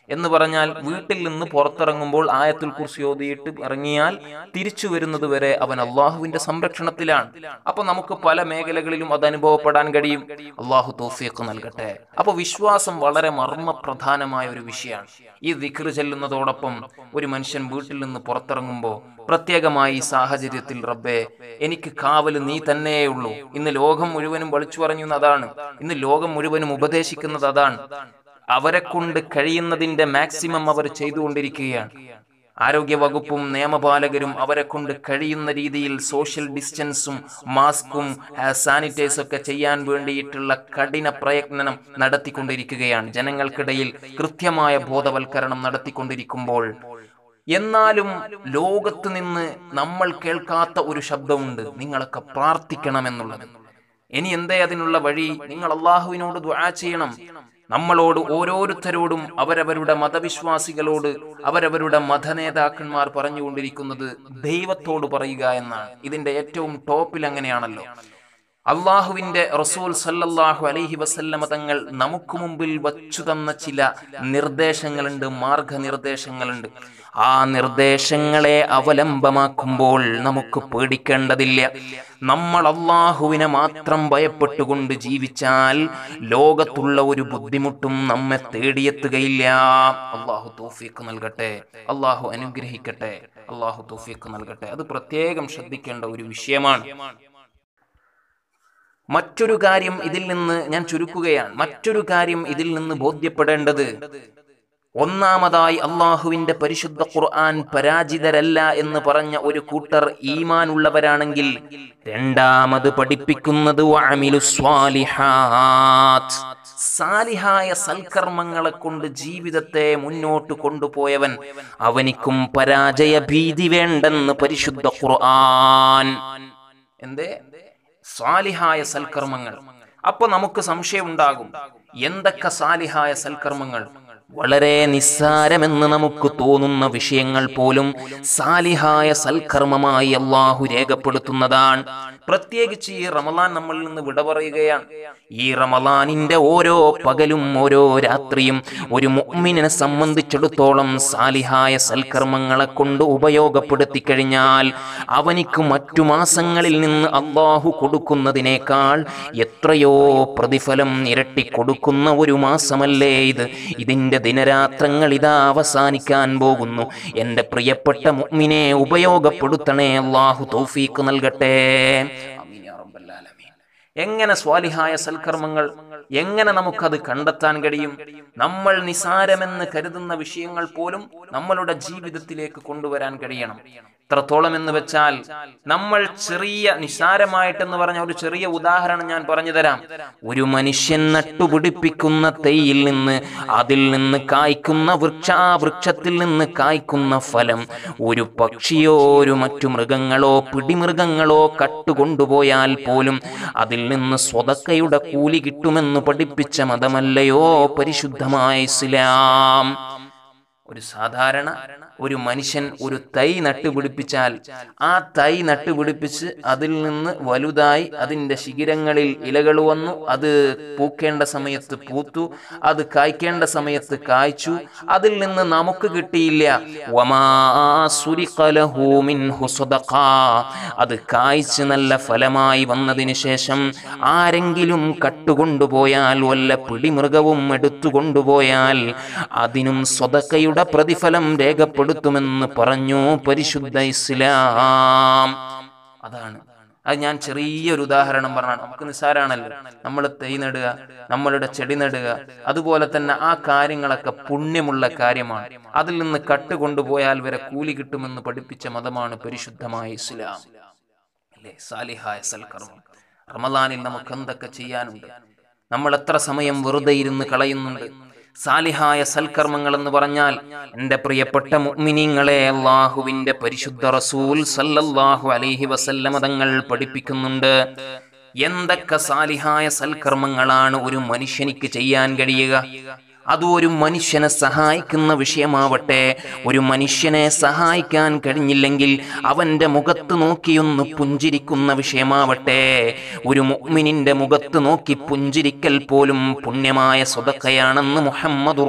എന്ന് പറഞ്ഞാൽ വീട്ടിൽ നിന്ന് പുറത്തിറങ്ങുമ്പോൾ ആയത്തുൽ കുർസി ഓതിയിട്ട് ഇറങ്ങിയാൽ തിരിച്ചു വരുന്നത് വരെ അവൻ അള്ളാഹുവിന്റെ സംരക്ഷണത്തിലാണ് അപ്പൊ നമുക്ക് പല മേഖലകളിലും അത് അനുഭവപ്പെടാൻ കഴിയും അള്ളാഹു തോഫിയൊക്കെ നൽകട്ടെ അപ്പൊ വിശ്വാസം വളരെ മർമ്മപ്രധാനമായ ഒരു വിഷയമാണ് ഈ ദിക്ർ ചെല്ലുന്നതോടൊപ്പം ഒരു മനുഷ്യൻ വീട്ടിൽ നിന്ന് പുറത്തിറങ്ങുമ്പോൾ പ്രത്യേകമായി ഈ സാഹചര്യത്തിൽ റബ്ബേ എനിക്ക് കാവല് നീ തന്നെയേ ഉള്ളൂ ഇന്ന് ലോകം മുഴുവനും വിളിച്ചു പറയുന്നത് അതാണ് ഇന്ന് ലോകം മുഴുവനും ഉപദേശിക്കുന്നത് അതാണ് അവരെ കൊണ്ട് കഴിയുന്നതിന്റെ മാക്സിമം അവർ ചെയ്തുകൊണ്ടിരിക്കുകയാണ് ആരോഗ്യ വകുപ്പും നിയമപാലകരും അവരെ കൊണ്ട് കഴിയുന്ന രീതിയിൽ സോഷ്യൽ ഡിസ്റ്റൻസും മാസ്കും സാനിറ്റൈസും ഒക്കെ ചെയ്യാൻ വേണ്ടിയിട്ടുള്ള കഠിന പ്രയത്നം നടത്തിക്കൊണ്ടിരിക്കുകയാണ് ജനങ്ങൾക്കിടയിൽ കൃത്യമായ ബോധവൽക്കരണം നടത്തിക്കൊണ്ടിരിക്കുമ്പോൾ എന്നാലും ലോകത്ത് നിന്ന് നമ്മൾ കേൾക്കാത്ത ഒരു ശബ്ദമുണ്ട് നിങ്ങളൊക്കെ പ്രാർത്ഥിക്കണമെന്നുള്ളത് ഇനി എന്തേ അതിനുള്ള വഴി നിങ്ങൾ അള്ളാഹുവിനോട് ദുആ ചെയ്യണം നമ്മളോട് ഓരോരുത്തരോടും അവരവരുടെ മതവിശ്വാസികളോട് അവരവരുടെ മതനേതാക്കന്മാർ പറഞ്ഞുകൊണ്ടിരിക്കുന്നത് ദൈവത്തോട് പറയുക എന്നാണ് ഇതിന്റെ ഏറ്റവും ടോപ്പിൽ അങ്ങനെയാണല്ലോ അള്ളാഹുവിന്റെ റസൂൽ സല്ലല്ലാഹു അലൈഹി വസല്ലമ തങ്ങൾ നമുക്ക് മുമ്പിൽ വച്ചു തന്ന ചില നിർദ്ദേശങ്ങളുണ്ട് മാർഗനിർദ്ദേശങ്ങളുണ്ട് ആ നിർദ്ദേശങ്ങളെ അവലംബമാക്കുമ്പോൾ നമുക്ക് പേടിക്കേണ്ടതില്ല നമ്മൾ അള്ളാഹുവിനെ മാത്രം ഭയപ്പെട്ടുകൊണ്ട് ജീവിച്ചാൽ ലോകത്തുള്ള ഒരു ബുദ്ധിമുട്ടും നമ്മെ തേടിയെത്തുകയില്ല അള്ളാഹു തോഫീക്ക് നൽകട്ടെ അള്ളാഹു അനുഗ്രഹിക്കട്ടെ അള്ളാഹു തോഫീക്ക് നൽകട്ടെ അത് പ്രത്യേകം ശ്രദ്ധിക്കേണ്ട ഒരു വിഷയമാണ് മറ്റൊരു കാര്യം ഇതിൽ നിന്ന് ഞാൻ ചുരുക്കുകയാണ് മറ്റൊരു കാര്യം ഇതിൽ നിന്ന് ബോധ്യപ്പെടേണ്ടത് ഒന്നാമതായി അള്ളാഹുവിന്റെ പരിശുദ്ധ ഖുർആൻ പരാജിതരല്ല എന്ന് പറഞ്ഞ ഒരു കൂട്ടർ ഈമാൻ ഉള്ളവരാണെങ്കിൽ രണ്ടാമത് പഠിപ്പിക്കുന്നത് വഅമിലു സ്വാലിഹാത്ത് സാലിഹായ സൽക്കർമ്മങ്ങളെ കൊണ്ട് ജീവിതത്തെ മുന്നോട്ട് കൊണ്ടുപോയവൻ അവനിക്കും പരാജയ ഭീതി വേണ്ടെന്ന് പരിശുദ്ധ ഖുർആൻ എന്തേ സാലിഹായ സൽക്കർമ്മങ്ങൾ അപ്പൊ നമുക്ക് സംശയം ഉണ്ടാകും എന്തൊക്കെ സാലിഹായ സൽക്കർമ്മങ്ങൾ വളരെ നിസ്സാരമെന്ന് നമുക്ക് തോന്നുന്ന വിഷയങ്ങൾ പോലും സാലിഹായ സൽക്കർമ്മമായി അള്ളാഹു രേഖപ്പെടുത്തുന്നതാണ് പ്രത്യേകിച്ച് ഈ റമലാൻ നമ്മളിൽ നിന്ന് വിട പറയുകയാണ് ഈ റമലാനിന്റെ ഓരോ പകലും ഓരോ രാത്രിയും ഒരു മുഅ്മിനെ സംബന്ധിച്ചിടത്തോളം സാലിഹായ സൽക്കർമ്മങ്ങളെ കൊണ്ട് ഉപയോഗപ്പെടുത്തി കഴിഞ്ഞാൽ അവനിക്ക് മറ്റു മാസങ്ങളിൽ നിന്ന് അള്ളാഹു കൊടുക്കുന്നതിനേക്കാൾ എത്രയോ പ്രതിഫലം ഇരട്ടി കൊടുക്കുന്ന ഒരു മാസമല്ലേ ഇത് ഇതിന്റെ ദിനരാത്രങ്ങൾ ഇതാ അവസാനിക്കാൻ പോകുന്നു എന്റെ പ്രിയപ്പെട്ട മുഅ്മിനെ ഉപയോഗപ്പെടുത്തണേ അള്ളാഹു തൗഫീക്ക് നൽകട്ടെ ആമീൻ യാ റബ്ബൽ ആലമീൻ. എങ്ങനെ സ്വാലിഹായ സൽക്കർമ്മങ്ങൾ എങ്ങനെ നമുക്കത് കണ്ടെത്താൻ കഴിയും നമ്മൾ നിസാരമെന്ന് കരുതുന്ന വിഷയങ്ങൾ പോലും നമ്മളുടെ ജീവിതത്തിലേക്ക് കൊണ്ടുവരാൻ കഴിയണം എത്രത്തോളം എന്ന് വെച്ചാൽ നമ്മൾ ചെറിയ നിസാരമായിട്ടെന്ന് പറഞ്ഞ ഒരു ചെറിയ ഉദാഹരണം ഞാൻ പറഞ്ഞു തരാം ഒരു മനുഷ്യൻ നട്ടുപിടിപ്പിക്കുന്ന തെയ്യിൽ നിന്ന് അതിൽ നിന്ന് കായ്ക്കുന്ന വൃക്ഷ ആ വൃക്ഷത്തിൽ നിന്ന് കായ്ക്കുന്ന ഫലം ഒരു പക്ഷിയോ ഒരു മറ്റു മൃഗങ്ങളോ പിടിമൃഗങ്ങളോ കട്ടുകൊണ്ടുപോയാൽ പോലും അതിൽ നിന്ന് സ്വതക്കയുടെ കൂലി കിട്ടുമെന്ന് പഠിപ്പിച്ച മതമല്ലയോ പരിശുദ്ധമായ ഇസ്ലാം ഒരു സാധാരണ ഒരു മനുഷ്യൻ ഒരു തൈ നട്ടുപിടിപ്പിച്ചാൽ ആ തൈ നട്ടുപിടിപ്പിച്ച് അതിൽ നിന്ന് വലുതായി അതിൻ്റെ ശിഖിരങ്ങളിൽ ഇലകൾ വന്നു അത് പൂക്കേണ്ട സമയത്ത് പൂത്തു അത് കായ്ക്കേണ്ട സമയത്ത് കായ്ച്ചു അതിൽ നിന്ന് നമുക്ക് കിട്ടിയില്ല വമാ സുരിഖ ലഹു മിൻഹു സദഖാ. അത് കായ്ച്ച് നല്ല ഫലമായി വന്നതിന് ശേഷം ആരെങ്കിലും കട്ടുകൊണ്ടുപോയാൽ വല്ല പിടിമൃഗവും എടുത്തുകൊണ്ടുപോയാൽ അതിനും സ്വതക്കയുടെ പ്രതിഫലം രേഖപ്പെടുത്തുമെന്ന് പറഞ്ഞു പരിശുദ്ധ ഇസ്ലാം അതാണ് അത് ഞാൻ ചെറിയൊരു ഉദാഹരണം പറഞ്ഞാണ് നമുക്ക് നിസ്സാരാണല്ലോ നമ്മൾ തൈ നടുക നമ്മളുടെ ചെടി നടുക അതുപോലെ തന്നെ ആ കാര്യങ്ങളൊക്കെ പുണ്യമുള്ള കാര്യമാണ് അതിൽ നിന്ന് കട്ട് കൊണ്ടുപോയാൽ വരെ കൂലി കിട്ടുമെന്ന് പഠിപ്പിച്ച മതമാണ് പരിശുദ്ധമായ ഇസ്ലാം അല്ലേ സാലിഹായ സൽക്കർമ്മം റമദാനിൽ നമുക്ക് എന്തൊക്കെ ചെയ്യാനുണ്ട് നമ്മൾ എത്ര സമയം വെറുതെ ഇരുന്ന് കളയുന്നുണ്ട് സാലിഹായ സൽക്കർമ്മങ്ങൾ എന്ന് പറഞ്ഞാൽ എൻ്റെ പ്രിയപ്പെട്ട മുഅ്മിനീങ്ങളെ അള്ളാഹുവിൻ്റെ പരിശുദ്ധ റസൂൽ സല്ലല്ലാഹു അലൈഹി വസല്ലമ തങ്ങൾ പഠിപ്പിക്കുന്നുണ്ട് എന്തൊക്കെ സാലിഹായ സൽക്കർമ്മങ്ങളാണ് ഒരു മനുഷ്യനിക്ക് ചെയ്യാൻ കഴിയുക അത് ഒരു മനുഷ്യനെ സഹായിക്കുന്ന വിഷയമാവട്ടെ ഒരു മനുഷ്യനെ സഹായിക്കാൻ കഴിഞ്ഞില്ലെങ്കിൽ അവന്റെ മുഖത്ത് നോക്കിയൊന്ന് പുഞ്ചിരിക്കുന്ന വിഷയമാവട്ടെ ഒരു മുഅ്മിനിന്റെ മുഖത്ത് നോക്കി പുഞ്ചിരിക്കൽ പോലും പുണ്യമായ സ്വതക്കയാണെന്ന് മുഹമ്മദുർ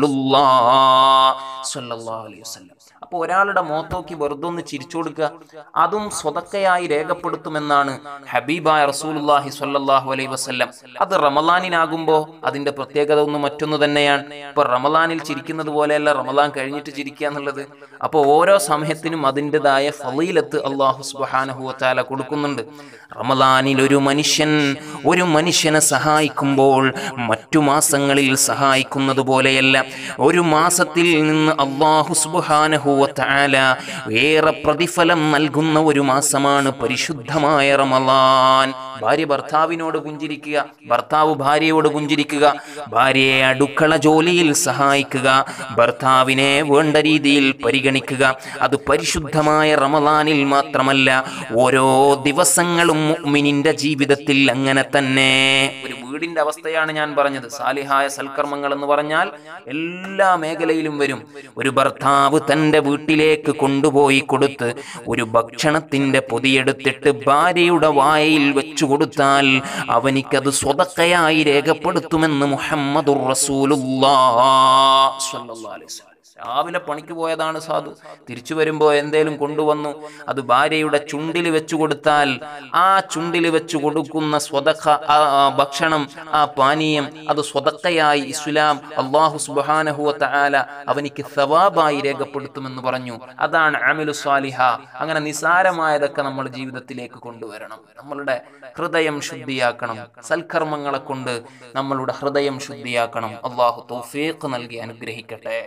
റസൂലുള്ളാഹ് സ്വല്ലല്ലാഹു അലൈഹി വസല്ലം അപ്പോൾ ഒരാളുടെ മുഖത്തോക്കി വെറുതെ ഒന്ന് ചിരിച്ചു കൊടുക്കുക അതും സ്വതക്കയായി രേഖപ്പെടുത്തുമെന്നാണ് ഹബീബായ റസൂലുള്ളാഹി സ്വല്ലല്ലാഹു അലൈഹി വസല്ലം അത് റമലാനിനാകുമ്പോൾ അതിന്റെ പ്രത്യേകത ഒന്ന് മറ്റൊന്ന് തന്നെയാണ് ഇപ്പൊ റമലാനിൽ ചിരിക്കുന്നത് പോലെയല്ല റമലാൻ കഴിഞ്ഞിട്ട് ചിരിക്കുക എന്നുള്ളത് അപ്പോൾ ഓരോ സമയത്തിനും അതിൻ്റെതായ ഫളീലത്ത് അള്ളാഹു സുബ്ഹാനഹു വതആല കൊടുക്കുന്നുണ്ട് റമലാനിൽ ഒരു മനുഷ്യൻ ഒരു മനുഷ്യനെ സഹായിക്കുമ്പോൾ മറ്റു മാസങ്ങളിൽ സഹായിക്കുന്നത് പോലെയല്ല ഒരു മാസത്തിൽ നിന്ന് അള്ളാഹു സുബ്ഹാനഹു വതആല ഏറെ പ്രതിഫലം നൽകുന്ന ഒരു മാസമാണ് പരിശുദ്ധമായ റമലാൻ ഭാര്യ ഭർത്താവിനോട് പുഞ്ചിരിക്കുക ഭർത്താവ് ഭാര്യയോട് പുഞ്ചിരിക്കുക ഭാര്യയെ അടുക്കള ജോലിയിൽ സഹായിക്കുക ഭർത്താവിനെ വേണ്ട രീതിയിൽ പരിഗണിക്കുക അത് പരിശുദ്ധമായ റമലാനിൽ മാത്രമല്ല ഓരോ ദിവസങ്ങളും മുഅ്മിനിന്റെ ജീവിതത്തിൽ അങ്ങനെ തന്നെ ഒരു വീടിന്റെ അവസ്ഥയാണ് ഞാൻ പറഞ്ഞത് സാലിഹായ സൽക്കർമ്മങ്ങൾ എന്ന് പറഞ്ഞാൽ എല്ലാ മേഖലയിലും വരും ഒരു ഭർത്താവ് തന്റെ വീട്ടിലേക്ക് കൊണ്ടുപോയി കൊടുത്ത് ഒരു ഭക്ഷണത്തിന്റെ പൊതിയെടുത്തിട്ട് ഭാര്യയുടെ വായയിൽ വെച്ചു കൊടുത്താൽ അവനിക്കത് സ്വതക്കയായി രേഖപ്പെടുത്തുമെന്ന് മുഹമ്മദുർ റസൂലുള്ളാഹ് സ്വല്ലല്ലാഹു അലൈഹി വസല്ലം രാവിലെ പണിക്ക് പോയതാണ് സാധു തിരിച്ചു വരുമ്പോൾ എന്തേലും കൊണ്ടുവന്നു അത് ഭാര്യയുടെ ചുണ്ടിൽ വെച്ചു കൊടുത്താൽ ആ ചുണ്ടിൽ വെച്ചു കൊടുക്കുന്ന സ്വതക്ക ആ ആ ഭക്ഷണം ആ പാനീയം അത് സ്വതക്കയായി ഇസ്ലാം അള്ളാഹു സുബാനഹുവ തആല അവനിക്ക് സവാബായി രേഖപ്പെടുത്തുമെന്ന് പറഞ്ഞു അതാണ് അമിലു സ്വാലിഹ അങ്ങനെ നിസാരമായതൊക്കെ നമ്മൾ ജീവിതത്തിലേക്ക് കൊണ്ടുവരണം നമ്മളുടെ ഹൃദയം ശുദ്ധിയാക്കണം സൽക്കർമ്മങ്ങളെ കൊണ്ട് നമ്മളുടെ ഹൃദയം ശുദ്ധിയാക്കണം അള്ളാഹു തൗഫീഖ് നൽകി അനുഗ്രഹിക്കട്ടെ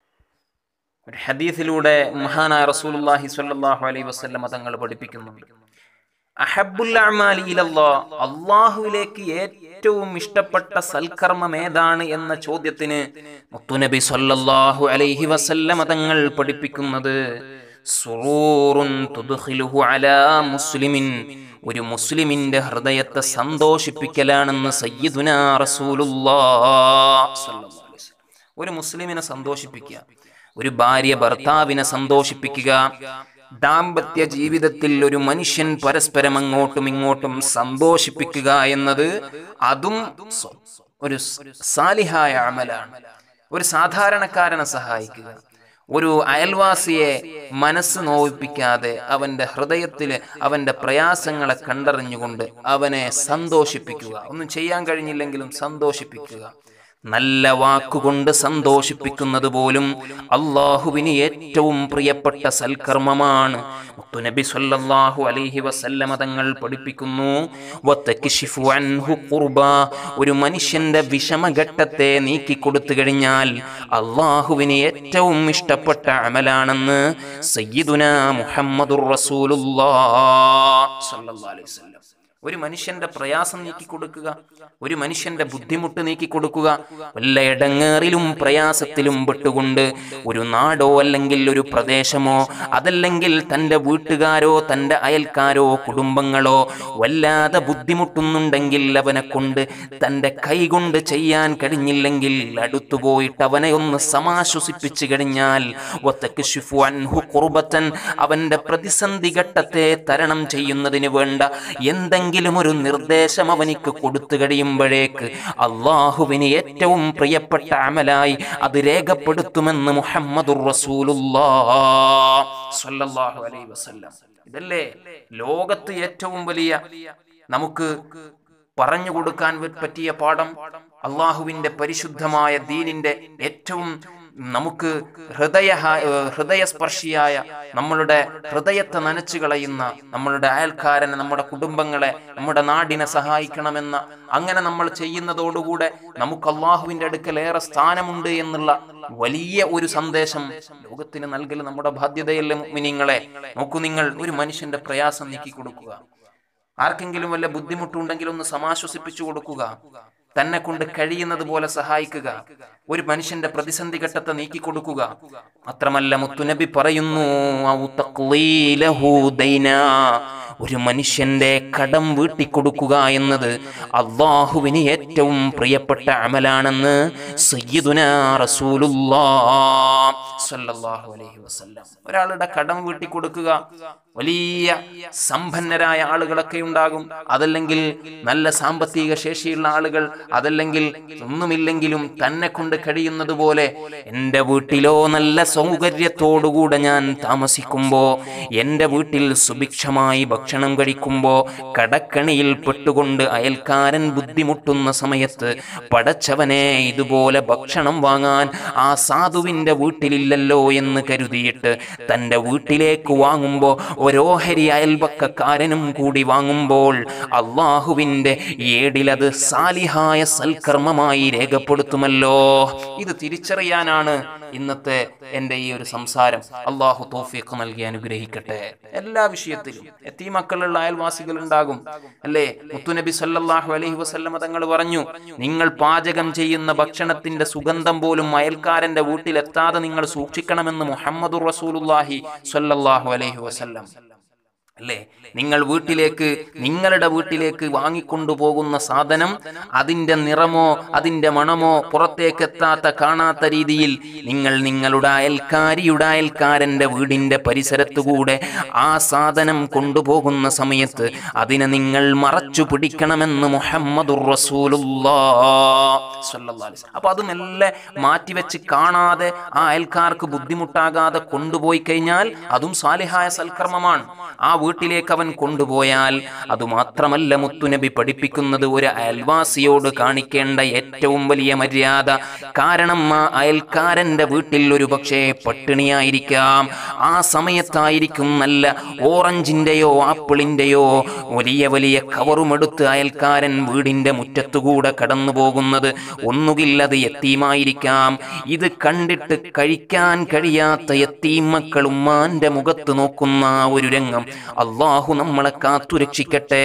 ഒരു ഹദീസിലൂടെ മഹാനായ റസൂലുള്ളാഹി സ്വല്ലല്ലാഹു അലൈഹി വസല്ലം തങ്ങൾ പഠിപ്പിക്കുന്നുണ്ട് അഹബ്ബുൽ അഅമാലി ഇലല്ലാഹ് അള്ളാഹുവിലേക്ക് ഏറ്റവും ഇഷ്ടപ്പെട്ട സൽക്കർമ്മം ഏതാണ് എന്ന ചോദ്യത്തിന് മുത്തുനബി സ്വല്ലല്ലാഹു അലൈഹി വസല്ലം തങ്ങൾ പഠിപ്പിക്കുന്നത് സുറൂറുൻ തുദ്ഖിലുഹു അലാ മുസ്ലിമിൻ ഒരു മുസ്ലിമിന്റെ ഹൃദയത്തെ സന്തോഷിപ്പിക്കലാണെന്ന് സയ്യിദുനാ റസൂലുള്ളാഹ് സ്വല്ലല്ലാഹു അലൈഹി വസല്ലം. ഒരു മുസ്ലിമിനെ സന്തോഷിപ്പിക്കുക ഒരു ഭാര്യ ഭർത്താവിനെ സന്തോഷിപ്പിക്കുക ദാമ്പത്യ ജീവിതത്തിൽ ഒരു മനുഷ്യൻ പരസ്പരം അങ്ങോട്ടും ഇങ്ങോട്ടും സന്തോഷിപ്പിക്കുക എന്നത് അതും സ്വ- ഒരു സ് സാലിഹായ അമലാണ് ഒരു സാധാരണക്കാരനെ സഹായിക്കുക ഒരു അയൽവാസിയെ മനസ്സ് നോവിപ്പിക്കാതെ അവന്റെ ഹൃദയത്തില് അവന്റെ പ്രയാസങ്ങളെ കണ്ടറിഞ്ഞുകൊണ്ട് അവനെ സന്തോഷിപ്പിക്കുക ഒന്നും ചെയ്യാൻ കഴിഞ്ഞില്ലെങ്കിലും സന്തോഷിപ്പിക്കുക നല്ല വാക്കുകൊണ്ട് സന്തോഷിപ്പിക്കുന്നത് പോലും അള്ളാഹുവിന് ഏറ്റവും പ്രിയപ്പെട്ട സൽക്കർമ്മമാണ് മുത്തുനബി സല്ലല്ലാഹു അലൈഹി വസല്ലമ തങ്ങൾ പഠിപ്പിക്കുന്നു വതക്ഷിഫു അൻഹു ഖുർബ ഒരു മനുഷ്യന്റെ വിഷമഘട്ടത്തെ നീക്കി കൊടുത്തു കഴിഞ്ഞാൽ അള്ളാഹുവിന് ഏറ്റവും ഇഷ്ടപ്പെട്ട അമലാണെന്ന് സയ്യിദുന മുഹമ്മദുർ റസൂലുള്ളാഹ് സല്ലല്ലാഹു അലൈഹി വസല്ലം ഒരു മനുഷ്യന്റെ പ്രയാസം നീക്കി കൊടുക്കുക ഒരു മനുഷ്യന്റെ ബുദ്ധിമുട്ട് നീക്കി കൊടുക്കുക വല്ല ഇടങ്ങേറിലും പ്രയാസത്തിലും പെട്ടുകൊണ്ട് ഒരു നാടോ അല്ലെങ്കിൽ ഒരു പ്രദേശമോ അതല്ലെങ്കിൽ തന്റെ വീട്ടുകാരോ തന്റെ അയൽക്കാരോ കുടുംബങ്ങളോ വല്ലാതെ ബുദ്ധിമുട്ടുന്നുണ്ടെങ്കിൽ അവനെ കൊണ്ട് തന്റെ കൈ കൊണ്ട് ചെയ്യാൻ കഴിഞ്ഞില്ലെങ്കിൽ അടുത്തു പോയിട്ട് അവനെ ഒന്ന് സമാശ്വസിപ്പിച്ചു കഴിഞ്ഞാൽ വതക്ഷിഫു അൻഹു ഖുർബത്തൻ അവന്റെ പ്രതിസന്ധി ഘട്ടത്തെ തരണം ചെയ്യുന്നതിന് വേണ്ട എന്തെങ്കിലും ഒരു നിർദ്ദേശം അവനിക്ക് കൊടുത്തു കഴിയുമ്പോഴേക്ക് അള്ളാഹുവിന് ഏറ്റവും പ്രിയപ്പെട്ട അമലായി അത് രേഖപ്പെടുത്തുമെന്ന് മുഹമ്മദുർ റസൂലുള്ളാഹ് സ്വല്ലല്ലാഹു അലൈഹി വസല്ലം ഇതല്ലേ ലോകത്ത് ഏറ്റവും വലിയ നമുക്ക് പറഞ്ഞു കൊടുക്കാൻ പറ്റിയ പാഠം അള്ളാഹുവിന്റെ പരിശുദ്ധമായ ദീനിന്റെ ഏറ്റവും നമുക്ക് ഹൃദയ ഹൃദയസ്പർശിയായ നമ്മളുടെ ഹൃദയത്തെ നനച്ചു കളയുന്ന നമ്മളുടെ അയൽക്കാരനെ നമ്മുടെ കുടുംബങ്ങളെ നമ്മുടെ നാടിനെ സഹായിക്കണമെന്ന അങ്ങനെ നമ്മൾ ചെയ്യുന്നതോടുകൂടെ നമുക്ക് അള്ളാഹുവിന്റെ അടുക്കൽ ഏറെ സ്ഥാനമുണ്ട് എന്നുള്ള വലിയ ഒരു സന്ദേശം ലോകത്തിന് നൽകൽ നമ്മുടെ ബാധ്യതയല്ലേ മുഅ്മിനീങ്ങളെ നോക്കൂ നിങ്ങൾ ഒരു മനുഷ്യന്റെ പ്രയാസം നീക്കി കൊടുക്കുക ആർക്കെങ്കിലും വല്ല ബുദ്ധിമുട്ടുണ്ടെങ്കിൽ ഒന്ന് സമാശ്വസിപ്പിച്ചു കൊടുക്കുക തന്നെ കൊണ്ട് കഴിയുന്നത് പോലെ സഹായിക്കുക ഒരു മനുഷ്യന്റെ പ്രതിസന്ധി ഘട്ടത്തെ നീക്കി കൊടുക്കുക മാത്രമല്ല മുത്തുനബി പറയുന്നു ഔ തഖ്ലീലഹു ദൈനാ. ഒരു മനുഷ്യന്റെ കടം വീട്ടിക്കൊടുക്കുക എന്നത് അള്ളാഹുവിന് ഏറ്റവും പ്രിയപ്പെട്ട അമലാണെന്ന് സയ്യിദുന റസൂലുള്ളാഹ് സ്വല്ലല്ലാഹു അലൈഹി വസല്ലം ഒരാളുടെ കടം വീട്ടിക്കൊടുക്കുക വലിയ സമ്പന്നരായ ആളുകളൊക്കെ ഉണ്ടാകും അതല്ലെങ്കിൽ നല്ല സാമ്പത്തിക ശേഷിയുള്ള ആളുകൾ അതല്ലെങ്കിൽ ഒന്നുമില്ലെങ്കിലും തന്നെ കൊണ്ട് കഴിയുന്നത് പോലെ എൻ്റെ വീട്ടിലോ നല്ല സൗകര്യത്തോടുകൂടെ ഞാൻ താമസിക്കുമ്പോ എൻ്റെ വീട്ടിൽ സുഭിക്ഷമായി ഭക്ഷണം കഴിക്കുമ്പോ കടക്കണിയിൽ പെട്ടുകൊണ്ട് അയൽക്കാരൻ ബുദ്ധിമുട്ടുന്ന സമയത്ത് പടച്ചവനെ ഇതുപോലെ ഭക്ഷണം വാങ്ങാൻ ആ സാധുവിൻ്റെ വീട്ടിലില്ലല്ലോ എന്ന് കരുതിയിട്ട് തൻ്റെ വീട്ടിലേക്ക് വാങ്ങുമ്പോൾ ഓരോഹരി അയൽപക്കക്കാരനും കൂടി വാങ്ങുമ്പോൾ അള്ളാഹുവിൻ്റെ ഏടിലത് സാലിഹായ സൽക്കർമ്മമായി രേഖപ്പെടുത്തുമല്ലോ ഇത് തിരിച്ചറിയാനാണ് ഇന്നത്തെ എൻ്റെ ഈ ഒരു സംസാരം അള്ളാഹു തോഫിയൊക്കെ നൽകി അനുഗ്രഹിക്കട്ടെ എല്ലാ വിഷയത്തിലും എത്തി മക്കളുള്ള അയൽവാസികൾ ഉണ്ടാകും അല്ലേ മുത്തുനബി സല്ലല്ലാഹു അലൈഹി വസല്ലമ തങ്ങൾ പറഞ്ഞു നിങ്ങൾ പാചകം ചെയ്യുന്ന ഭക്ഷണത്തിന്റെ സുഗന്ധം പോലും അയൽക്കാരന്റെ വീട്ടിലെത്താതെ നിങ്ങൾ സൂക്ഷിക്കണമെന്ന് മുഹമ്മദുർ റസൂലുള്ളാഹി സ്വല്ലല്ലാഹു അലൈഹി വസല്ലം അല്ലേ നിങ്ങൾ വീട്ടിലേക്ക് നിങ്ങളുടെ വീട്ടിലേക്ക് വാങ്ങിക്കൊണ്ടു പോകുന്ന സാധനം അതിന്റെ നിറമോ അതിന്റെ മണമോ പുറത്തേക്ക് എത്താത്ത കാണാത്ത രീതിയിൽ നിങ്ങൾ നിങ്ങളുടെ അയൽക്കാരിയുടെ അയൽക്കാരന്റെ വീടിന്റെ പരിസരത്തുകൂടെ ആ സാധനം കൊണ്ടുപോകുന്ന സമയത്ത് അതിനെ നിങ്ങൾ മറച്ചു പിടിക്കണമെന്ന് മുഹമ്മദുർ റസൂലുള്ളാഹ് അപ്പൊ അത് മെല്ലെ മാറ്റിവെച്ച് കാണാതെ ആ അയൽക്കാർക്ക് ബുദ്ധിമുട്ടാകാതെ കൊണ്ടുപോയി കഴിഞ്ഞാൽ അതും സാലിഹായ സൽക്കർമ്മമാണ് ആ വീട്ടിലേക്ക് അവൻ കൊണ്ടുപോയാൽ അതുമാത്രമല്ല മുത്തുനബി പഠിപ്പിക്കുന്നത് ഒരു അയൽവാസിയോട് കാണിക്കേണ്ട ഏറ്റവും വലിയ മര്യാദ കാരണം ആ അയൽക്കാരന്റെ വീട്ടിൽ ഒരു പക്ഷേ പട്ടിണിയായിരിക്കാം ആ സമയത്തായിരിക്കും നല്ല ഓറഞ്ചിന്റെയോ ആപ്പിളിന്റെയോ വലിയ വലിയ കവറുമെടുത്ത് അയൽക്കാരൻ വീടിന്റെ മുറ്റത്തുകൂടെ കടന്നു പോകുന്നത് ഒന്നുകിൽ അത് എത്തീമായിരിക്കാം ഇത് കണ്ടിട്ട് കഴിക്കാൻ കഴിയാത്ത എത്തീം മക്കൾ ഉമ്മാന്റെ മുഖത്ത് നോക്കുന്ന ആ ഒരു രംഗം അള്ളാഹു നമ്മളെ കാത്തുരക്ഷിക്കട്ടെ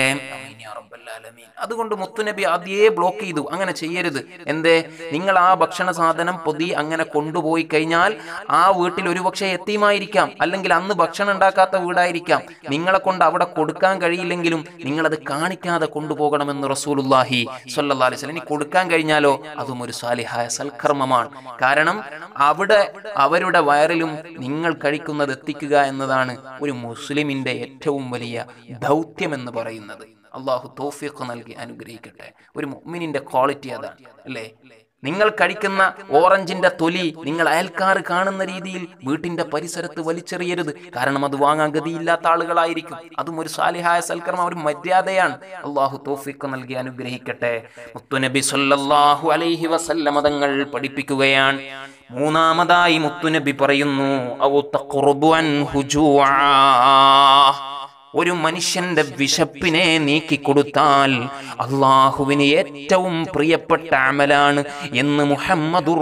അതുകൊണ്ട് മുത്തുനബി ആദ്യേ ബ്ലോക്ക് ചെയ്തു അങ്ങനെ ചെയ്യരുത് എന്തേ നിങ്ങൾ ആ ഭക്ഷണ സാധനം പൊതി അങ്ങനെ കൊണ്ടുപോയി കഴിഞ്ഞാൽ ആ വീട്ടിൽ ഒരുപക്ഷെ എത്തിയുമായിരിക്കാം അല്ലെങ്കിൽ അന്ന് ഭക്ഷണം ഉണ്ടാക്കാത്ത വീടായിരിക്കാം നിങ്ങളെ കൊണ്ട് അവിടെ കൊടുക്കാൻ കഴിയില്ലെങ്കിലും നിങ്ങളത് കാണിക്കാതെ കൊണ്ടുപോകണമെന്ന് റസൂലുല്ലാഹി സല്ലല്ലാഹു അലൈഹി വസല്ലം ഇനി കൊടുക്കാൻ കഴിഞ്ഞാലോ അതും ഒരു സാലിഹായ സൽക്കർമ്മമാണ് കാരണം അവിടെ അവരുടെ വയറിലും നിങ്ങൾ കഴിക്കുന്നത് എത്തിക്കുക എന്നതാണ് ഒരു മുസ്ലിമിന്റെ ഏറ്റവും വലിയ ദൗത്യം എന്ന് പറയുന്നത് അള്ളാഹു തോഫിയൊക്കെ നൽകി അനുഗ്രഹിക്കട്ടെ ഒരു മുഅ്മിനിന്റെ ക്വാളിറ്റി അതാണ് അല്ലേ നിങ്ങൾ കഴിക്കുന്ന ഓറഞ്ചിന്റെ തൊലി നിങ്ങൾ അയൽക്കാർ കാണുന്ന രീതിയിൽ വീട്ടിന്റെ പരിസരത്ത് വലിച്ചെറിയരുത് കാരണം അത് വാങ്ങാൻ ഗതിയില്ലാത്ത ആളുകളായിരിക്കും അതും ഒരു സാലിഹായ സൽക്കർമ്മം ഒരു മര്യാദയാണ് അള്ളാഹു തോഫിക്ക് നൽകി അനുഗ്രഹിക്കട്ടെ മുത്തുനബി സല്ലല്ലാഹു അലൈഹി വസല്ലമ തങ്ങൾ പഠിപ്പിക്കുകയാണ് മൂന്നാമതായി മുത്തുനബി പറയുന്നു ഔ തഖ്റുബു അൻഹു ജൂആ ഒരു മനുഷ്യന്റെ വിശപ്പിനെ നീക്കിക്കൊടുത്താൽ അള്ളാഹുവിന് ഏറ്റവും പ്രിയപ്പെട്ട അമലാണ് എന്ന് മുഹമ്മദുർ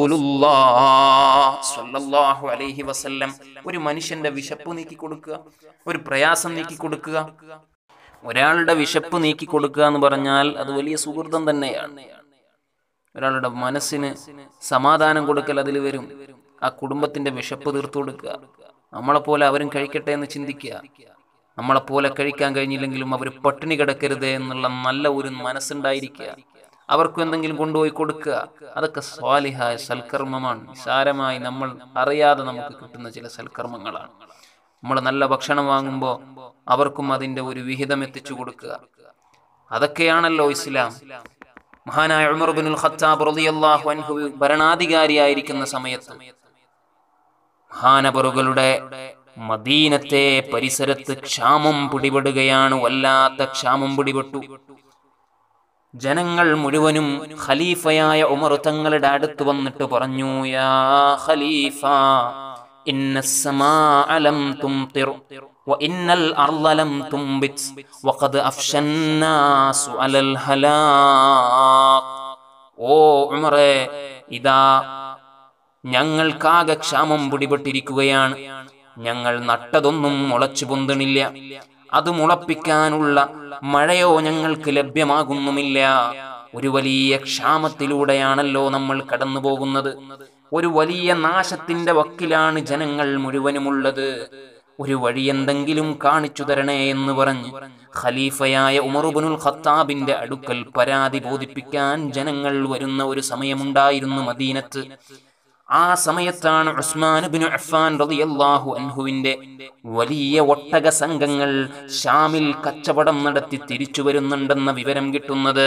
റസൂലുള്ളാഹു അലൈഹി വസല്ലം ഒരു മനുഷ്യന്റെ വിശപ്പ് നീക്കിക്കൊടുക്കുക ഒരു പ്രയാസം നീക്കിക്കൊടുക്കുക ഒരാളുടെ വിശപ്പ് നീക്കിക്കൊടുക്കുക എന്ന് പറഞ്ഞാൽ അത് വലിയ സുഹൃതം തന്നെയാണ് ഒരാളുടെ മനസ്സിന് സമാധാനം കൊടുക്കൽ അതിൽ വരും ആ കുടുംബത്തിന്റെ വിശപ്പ് തീർത്തു കൊടുക്കുക നമ്മളെപ്പോലെ അവരും കഴിക്കട്ടെ എന്ന് ചിന്തിക്കുക നമ്മളെപ്പോലെ കഴിക്കാൻ കഴിഞ്ഞില്ലെങ്കിലും അവർ പട്ടിണി കിടക്കരുത് എന്നുള്ള നല്ല ഒരു മനസ്സുണ്ടായിരിക്കുക അവർക്കും എന്തെങ്കിലും കൊണ്ടുപോയി കൊടുക്കുക അതൊക്കെ സ്വാലിഹായ സൽക്കർമ്മമാണ് നിസാരമായി നമ്മൾ അറിയാതെ നമുക്ക് കിട്ടുന്ന ചില സൽക്കർമ്മങ്ങളാണ് നമ്മൾ നല്ല ഭക്ഷണം വാങ്ങുമ്പോൾ അവർക്കും അതിന്റെ ഒരു വിഹിതം എത്തിച്ചു കൊടുക്കുക അതൊക്കെയാണല്ലോ ഇസ്ലാം മഹാനായ ഉമർ ബിനുൽ ഖത്താബ് റളിയല്ലാഹു അൻഹു ഭരണാധികാരിയായിരിക്കുന്ന സമയത്ത് മഹാനബറുകളുടെ മദീനത്തെ പരിസരത്ത് ക്ഷാമം പിടിപെടുകയാണ് വല്ലാത്ത ക്ഷാമം പിടിപെട്ടു ജനങ്ങൾ മുഴുവനും ഖലീഫയായ ഉമർ തങ്ങളുടെ അടുത്ത് വന്നിട്ട് പറഞ്ഞു യാ ഖലീഫ ഇന്ന السماء لم تمطر وإن الأرض لم تنبت وقد أفشى الناس على الهلاك ഓ ഉമറേ ഇതാ ഞങ്ങൾക്കാകെ ക്ഷാമം പിടിപെട്ടിരിക്കുകയാണ് ഞങ്ങൾ നട്ടതൊന്നും മുളച്ചു പൊന്തണില്ല അത് മുളപ്പിക്കാനുള്ള മഴയോ ഞങ്ങൾക്ക് ലഭ്യമാകുന്നുമില്ല ഒരു വലിയ ക്ഷാമത്തിലൂടെയാണല്ലോ നമ്മൾ കടന്നു പോകുന്നത് ഒരു വലിയ നാശത്തിന്റെ വക്കിലാണ് ജനങ്ങൾ മുഴുവനുമുള്ളത് ഒരു വഴി എന്തെങ്കിലും കാണിച്ചു തരണേ എന്ന് പറഞ്ഞ് ഖലീഫയായ ഉമറുബുനുൽ ഖത്താബിന്റെ അടുക്കൽ പരാതി ബോധിപ്പിക്കാൻ ജനങ്ങൾ വരുന്ന ഒരു സമയമുണ്ടായിരുന്നു മദീനത്ത് ആ സമയത്താണ് ഉസ്മാൻ ബിൻ അഫ്ഫാൻ റളിയല്ലാഹു അൻഹുവിന്റെ വലിയ ഒട്ടക സംഘങ്ങൾ ഷാമിൽ കച്ചവടം നടത്തി തിരിച്ചു വരുന്നുണ്ടെന്ന വിവരം കിട്ടുന്നത്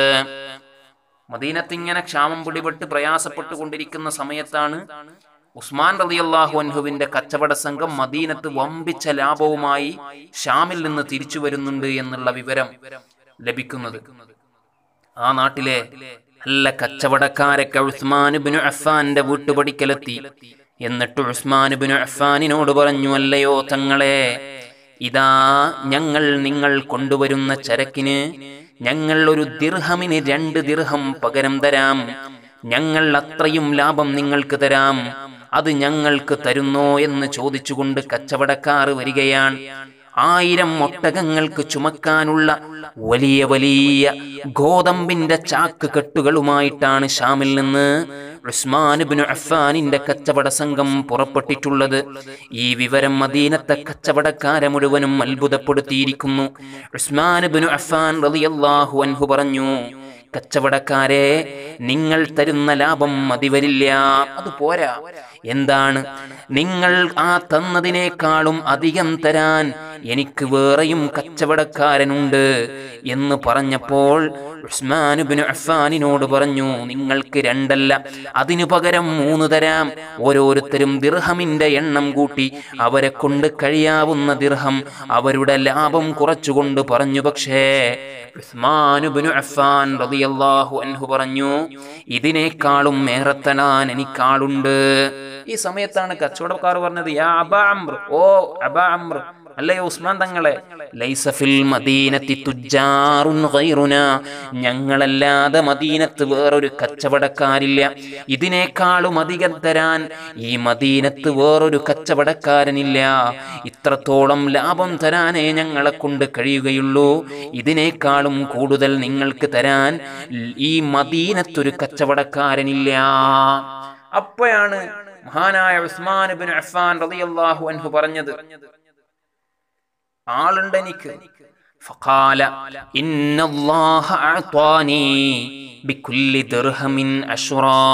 മദീനത്ത് ഇങ്ങനെ ക്ഷാമം പിടിപെട്ട് പ്രയാസപ്പെട്ടു കൊണ്ടിരിക്കുന്ന സമയത്താണ് ഉസ്മാൻ റളിയല്ലാഹു അൻഹുവിന്റെ കച്ചവട സംഘം മദീനത്ത് വമ്പിച്ച ലാഭവുമായി ഷാമിൽ നിന്ന് തിരിച്ചു വരുന്നുണ്ട് എന്നുള്ള വിവരം ലഭിക്കുന്നത് ആ നാട്ടിലെ നല്ല കച്ചവടക്കാരൊക്കെ ഉസ്മാൻ ബിനു അഫ്ഫാന്റെ വീട്ടുപടിക്കലെത്തി എന്നിട്ട് ഉസ്മാൻ ബിനു അഫ്ഫാനിനോട് പറഞ്ഞു അല്ലയോ തങ്ങളെ ഇതാ ഞങ്ങൾ നിങ്ങൾ കൊണ്ടുവരുന്ന ചരക്കിന് ഞങ്ങൾ ഒരു ദിർഹമിന് രണ്ട് ദിർഹം പകരം തരാം ഞങ്ങൾ അത്രയും ലാഭം നിങ്ങൾക്ക് തരാം അത് ഞങ്ങൾക്ക് തരുന്നോ എന്ന് ചോദിച്ചുകൊണ്ട് കച്ചവടക്കാർ വരികയാണ് ആയിരം ഒട്ടകങ്ങൾക്ക് ചുമക്കാനുള്ള വലിയ വലിയ ഗോതമ്പിന്റെ ചാക്ക് കെട്ടുകളുമായിട്ടാണ് ഷാമിൽ നിന്ന് ഉസ്മാനുബിന് അഫ്ഫാനിന്റെ കച്ചവട സംഘം പുറപ്പെട്ടിട്ടുള്ളത് ഈ വിവരം മദീനത്തെ കച്ചവടക്കാരെ മുഴുവനും അത്ഭുതപ്പെടുത്തിയിരിക്കുന്നു ഉസ്മാനുബിന് അഫ്ഫാൻ റളിയല്ലാഹു അൻഹു പറഞ്ഞു കച്ചവടക്കാരെ നിങ്ങൾ തരുന്ന ലാഭം മതി വരില്ല അത് പോരാ എന്താണ് നിങ്ങൾ ആ തന്നതിനേക്കാളും അധികം തരാൻ എനിക്ക് വേറെയും കച്ചവടക്കാരനുണ്ട് എന്ന് പറഞ്ഞപ്പോൾ ഉസ്മാനുബിന് അഫ്ഫാനിനോട് പറഞ്ഞു നിങ്ങൾക്ക് രണ്ടല്ല അതിനു പകരം മൂന്ന് തരാം ഓരോരുത്തരും ദിർഹമിന്റെ എണ്ണം കൂട്ടി അവരെ കൊണ്ട് കഴിയാവുന്ന ദിർഹം അവരുടെ ലാഭം കുറച്ചുകൊണ്ട് പറഞ്ഞു പക്ഷേ ഉസ്മാനുബിനു അഫ്ഫാൻ റളിയല്ലാഹു അൻഹു പറഞ്ഞു ഇതിനേക്കാളും ഏറെ തരാൻ എനിക്കാളുണ്ട് ഈ സമയത്താണ് കച്ചവടക്കാർ പറഞ്ഞത് യാ അബ അംർ ഓ അബ അംർ അല്ലയോ ഉസ്മാൻ തങ്ങളെ ലൈസഫിൽ മദീനത്തി തുജാറുൻ ഗൈറുന ഞങ്ങളല്ലാതെ മദീനത്ത് വേറൊരു കച്ചവടക്കാരില്ല ഇതിനേക്കാളും അധികം തരാൻ ഈ മദീനത്ത് വേറൊരു കച്ചവടക്കാരനില്ല ഇത്രത്തോളം ലാഭം തരാനേ ഞങ്ങളെ കൊണ്ട് കഴിയുകയുള്ളൂ ഇതിനേക്കാളും കൂടുതൽ നിങ്ങൾക്ക് തരാൻ ഈ മദീനത്തൊരു കച്ചവടക്കാരനില്ല അപ്പോഴാണ് മഹാനായ ഉസ്മാൻ ബിൻ അഫ്ഫാൻ റളിയല്ലാഹു അൻഹു പറഞ്ഞത് ആളുണ്ട് എനിക്ക് فقال إن الله أعطاني بكل درهم عشرا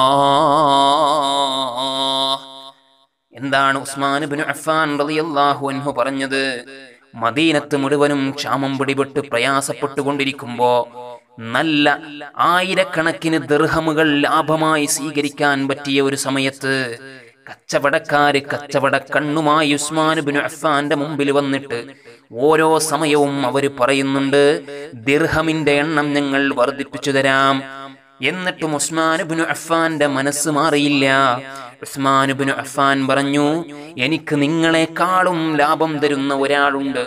എന്താണ് ഉസ്മാൻ ബിൻ അഫ്ഫാൻ റളിയല്ലാഹു അൻഹു പറഞ്ഞത് മദീനത്ത് മുഴുവനും ക്ഷാമം പിടിപെട്ട് പ്രയാസപ്പെട്ടുകൊണ്ടിരിക്കുമ്പോ നല്ല ആയിരക്കണക്കിന് ദർഹമുകൾ ലാഭമായി സ്വീകരിക്കാൻ പറ്റിയ ഒരു സമയത്ത് കച്ചവടക്കാര് കച്ചവട കണ്ണുമായി ഉസ്മാൻ ബിൻ അഫ്ഫാന്റെ മുമ്പിൽ വന്നിട്ട് ഓരോ സമയവും അവര് പറയുന്നുണ്ട് ദിർഹമിന്റെ എണ്ണം ഞങ്ങൾ വർദ്ധിപ്പിച്ചു തരാം എന്നിട്ടും ഉസ്മാനുബിനു അഫ്ഫാന്റെ മനസ്സ് മാറിയില്ല ഉസ്മാനുബിനു അഫ്ഫാൻ പറഞ്ഞു എനിക്ക് നിങ്ങളെക്കാളും ലാഭം തരുന്ന ഒരാളുണ്ട്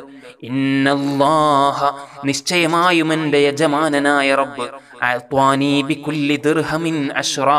ഇന്നല്ലാഹ നിശ്ചയമായും എൻ്റെ യജമാനനായ റബ്ബ് അഅ്ത്വാനി ബികുല്ലി ദിർഹമിൻ അശ്റാ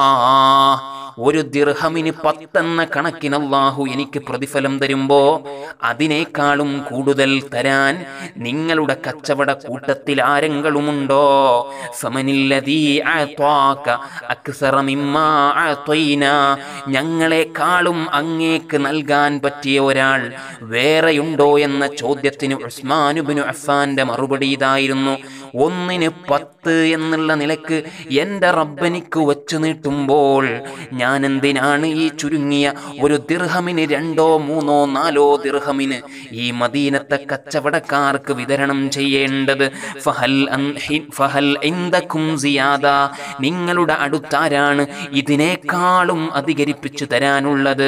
ഒരു ദിർഹമിന് പത്തെന്ന കണക്കിന് അല്ലാഹു എനിക്ക് പ്രതിഫലം തരുമ്പോ അതിനേക്കാളും കൂടുതൽ തരാൻ നിങ്ങളുടെ കച്ചവട കൂട്ടത്തിൽ ആരെങ്കിലുമുണ്ടോ ഫമനില്ലദീ അഅ്ത്വാക അക്സറ മിമ്മാ അഅ്തൈനാ ഞങ്ങളെക്കാളും അങ്ങേക്ക് നൽകാൻ പറ്റിയ ഒരാൾ വേറെയുണ്ടോ എന്ന ചോദ്യത്തിന് ഉസ്മാനുബിനു അഫ്ഫാന്റെ മറുപടി ഇതായിരുന്നു ഒന്നിന് പത്ത് എന്നുള്ള നിലക്ക് എൻ്റെ റബ്ബനിക്ക് വച്ചു നീട്ടുമ്പോൾ ഞാൻ എന്തിനാണ് ഈ ചുരുങ്ങിയ ഒരു ദിർഹമിന് രണ്ടോ മൂന്നോ നാലോ ദിർഹമിന് ഈ മദീനത്തെ കച്ചവടക്കാർക്ക് വിതരണം ചെയ്യേണ്ടത് ഫഹൽ അൻ- ഹി- ഫഹൽ ഇന്ദക്കും സിയാദ നിങ്ങളുടെ അടുത്താരാണ് ഇതിനേക്കാളും അധികരിപ്പിച്ചു തരാനുള്ളത്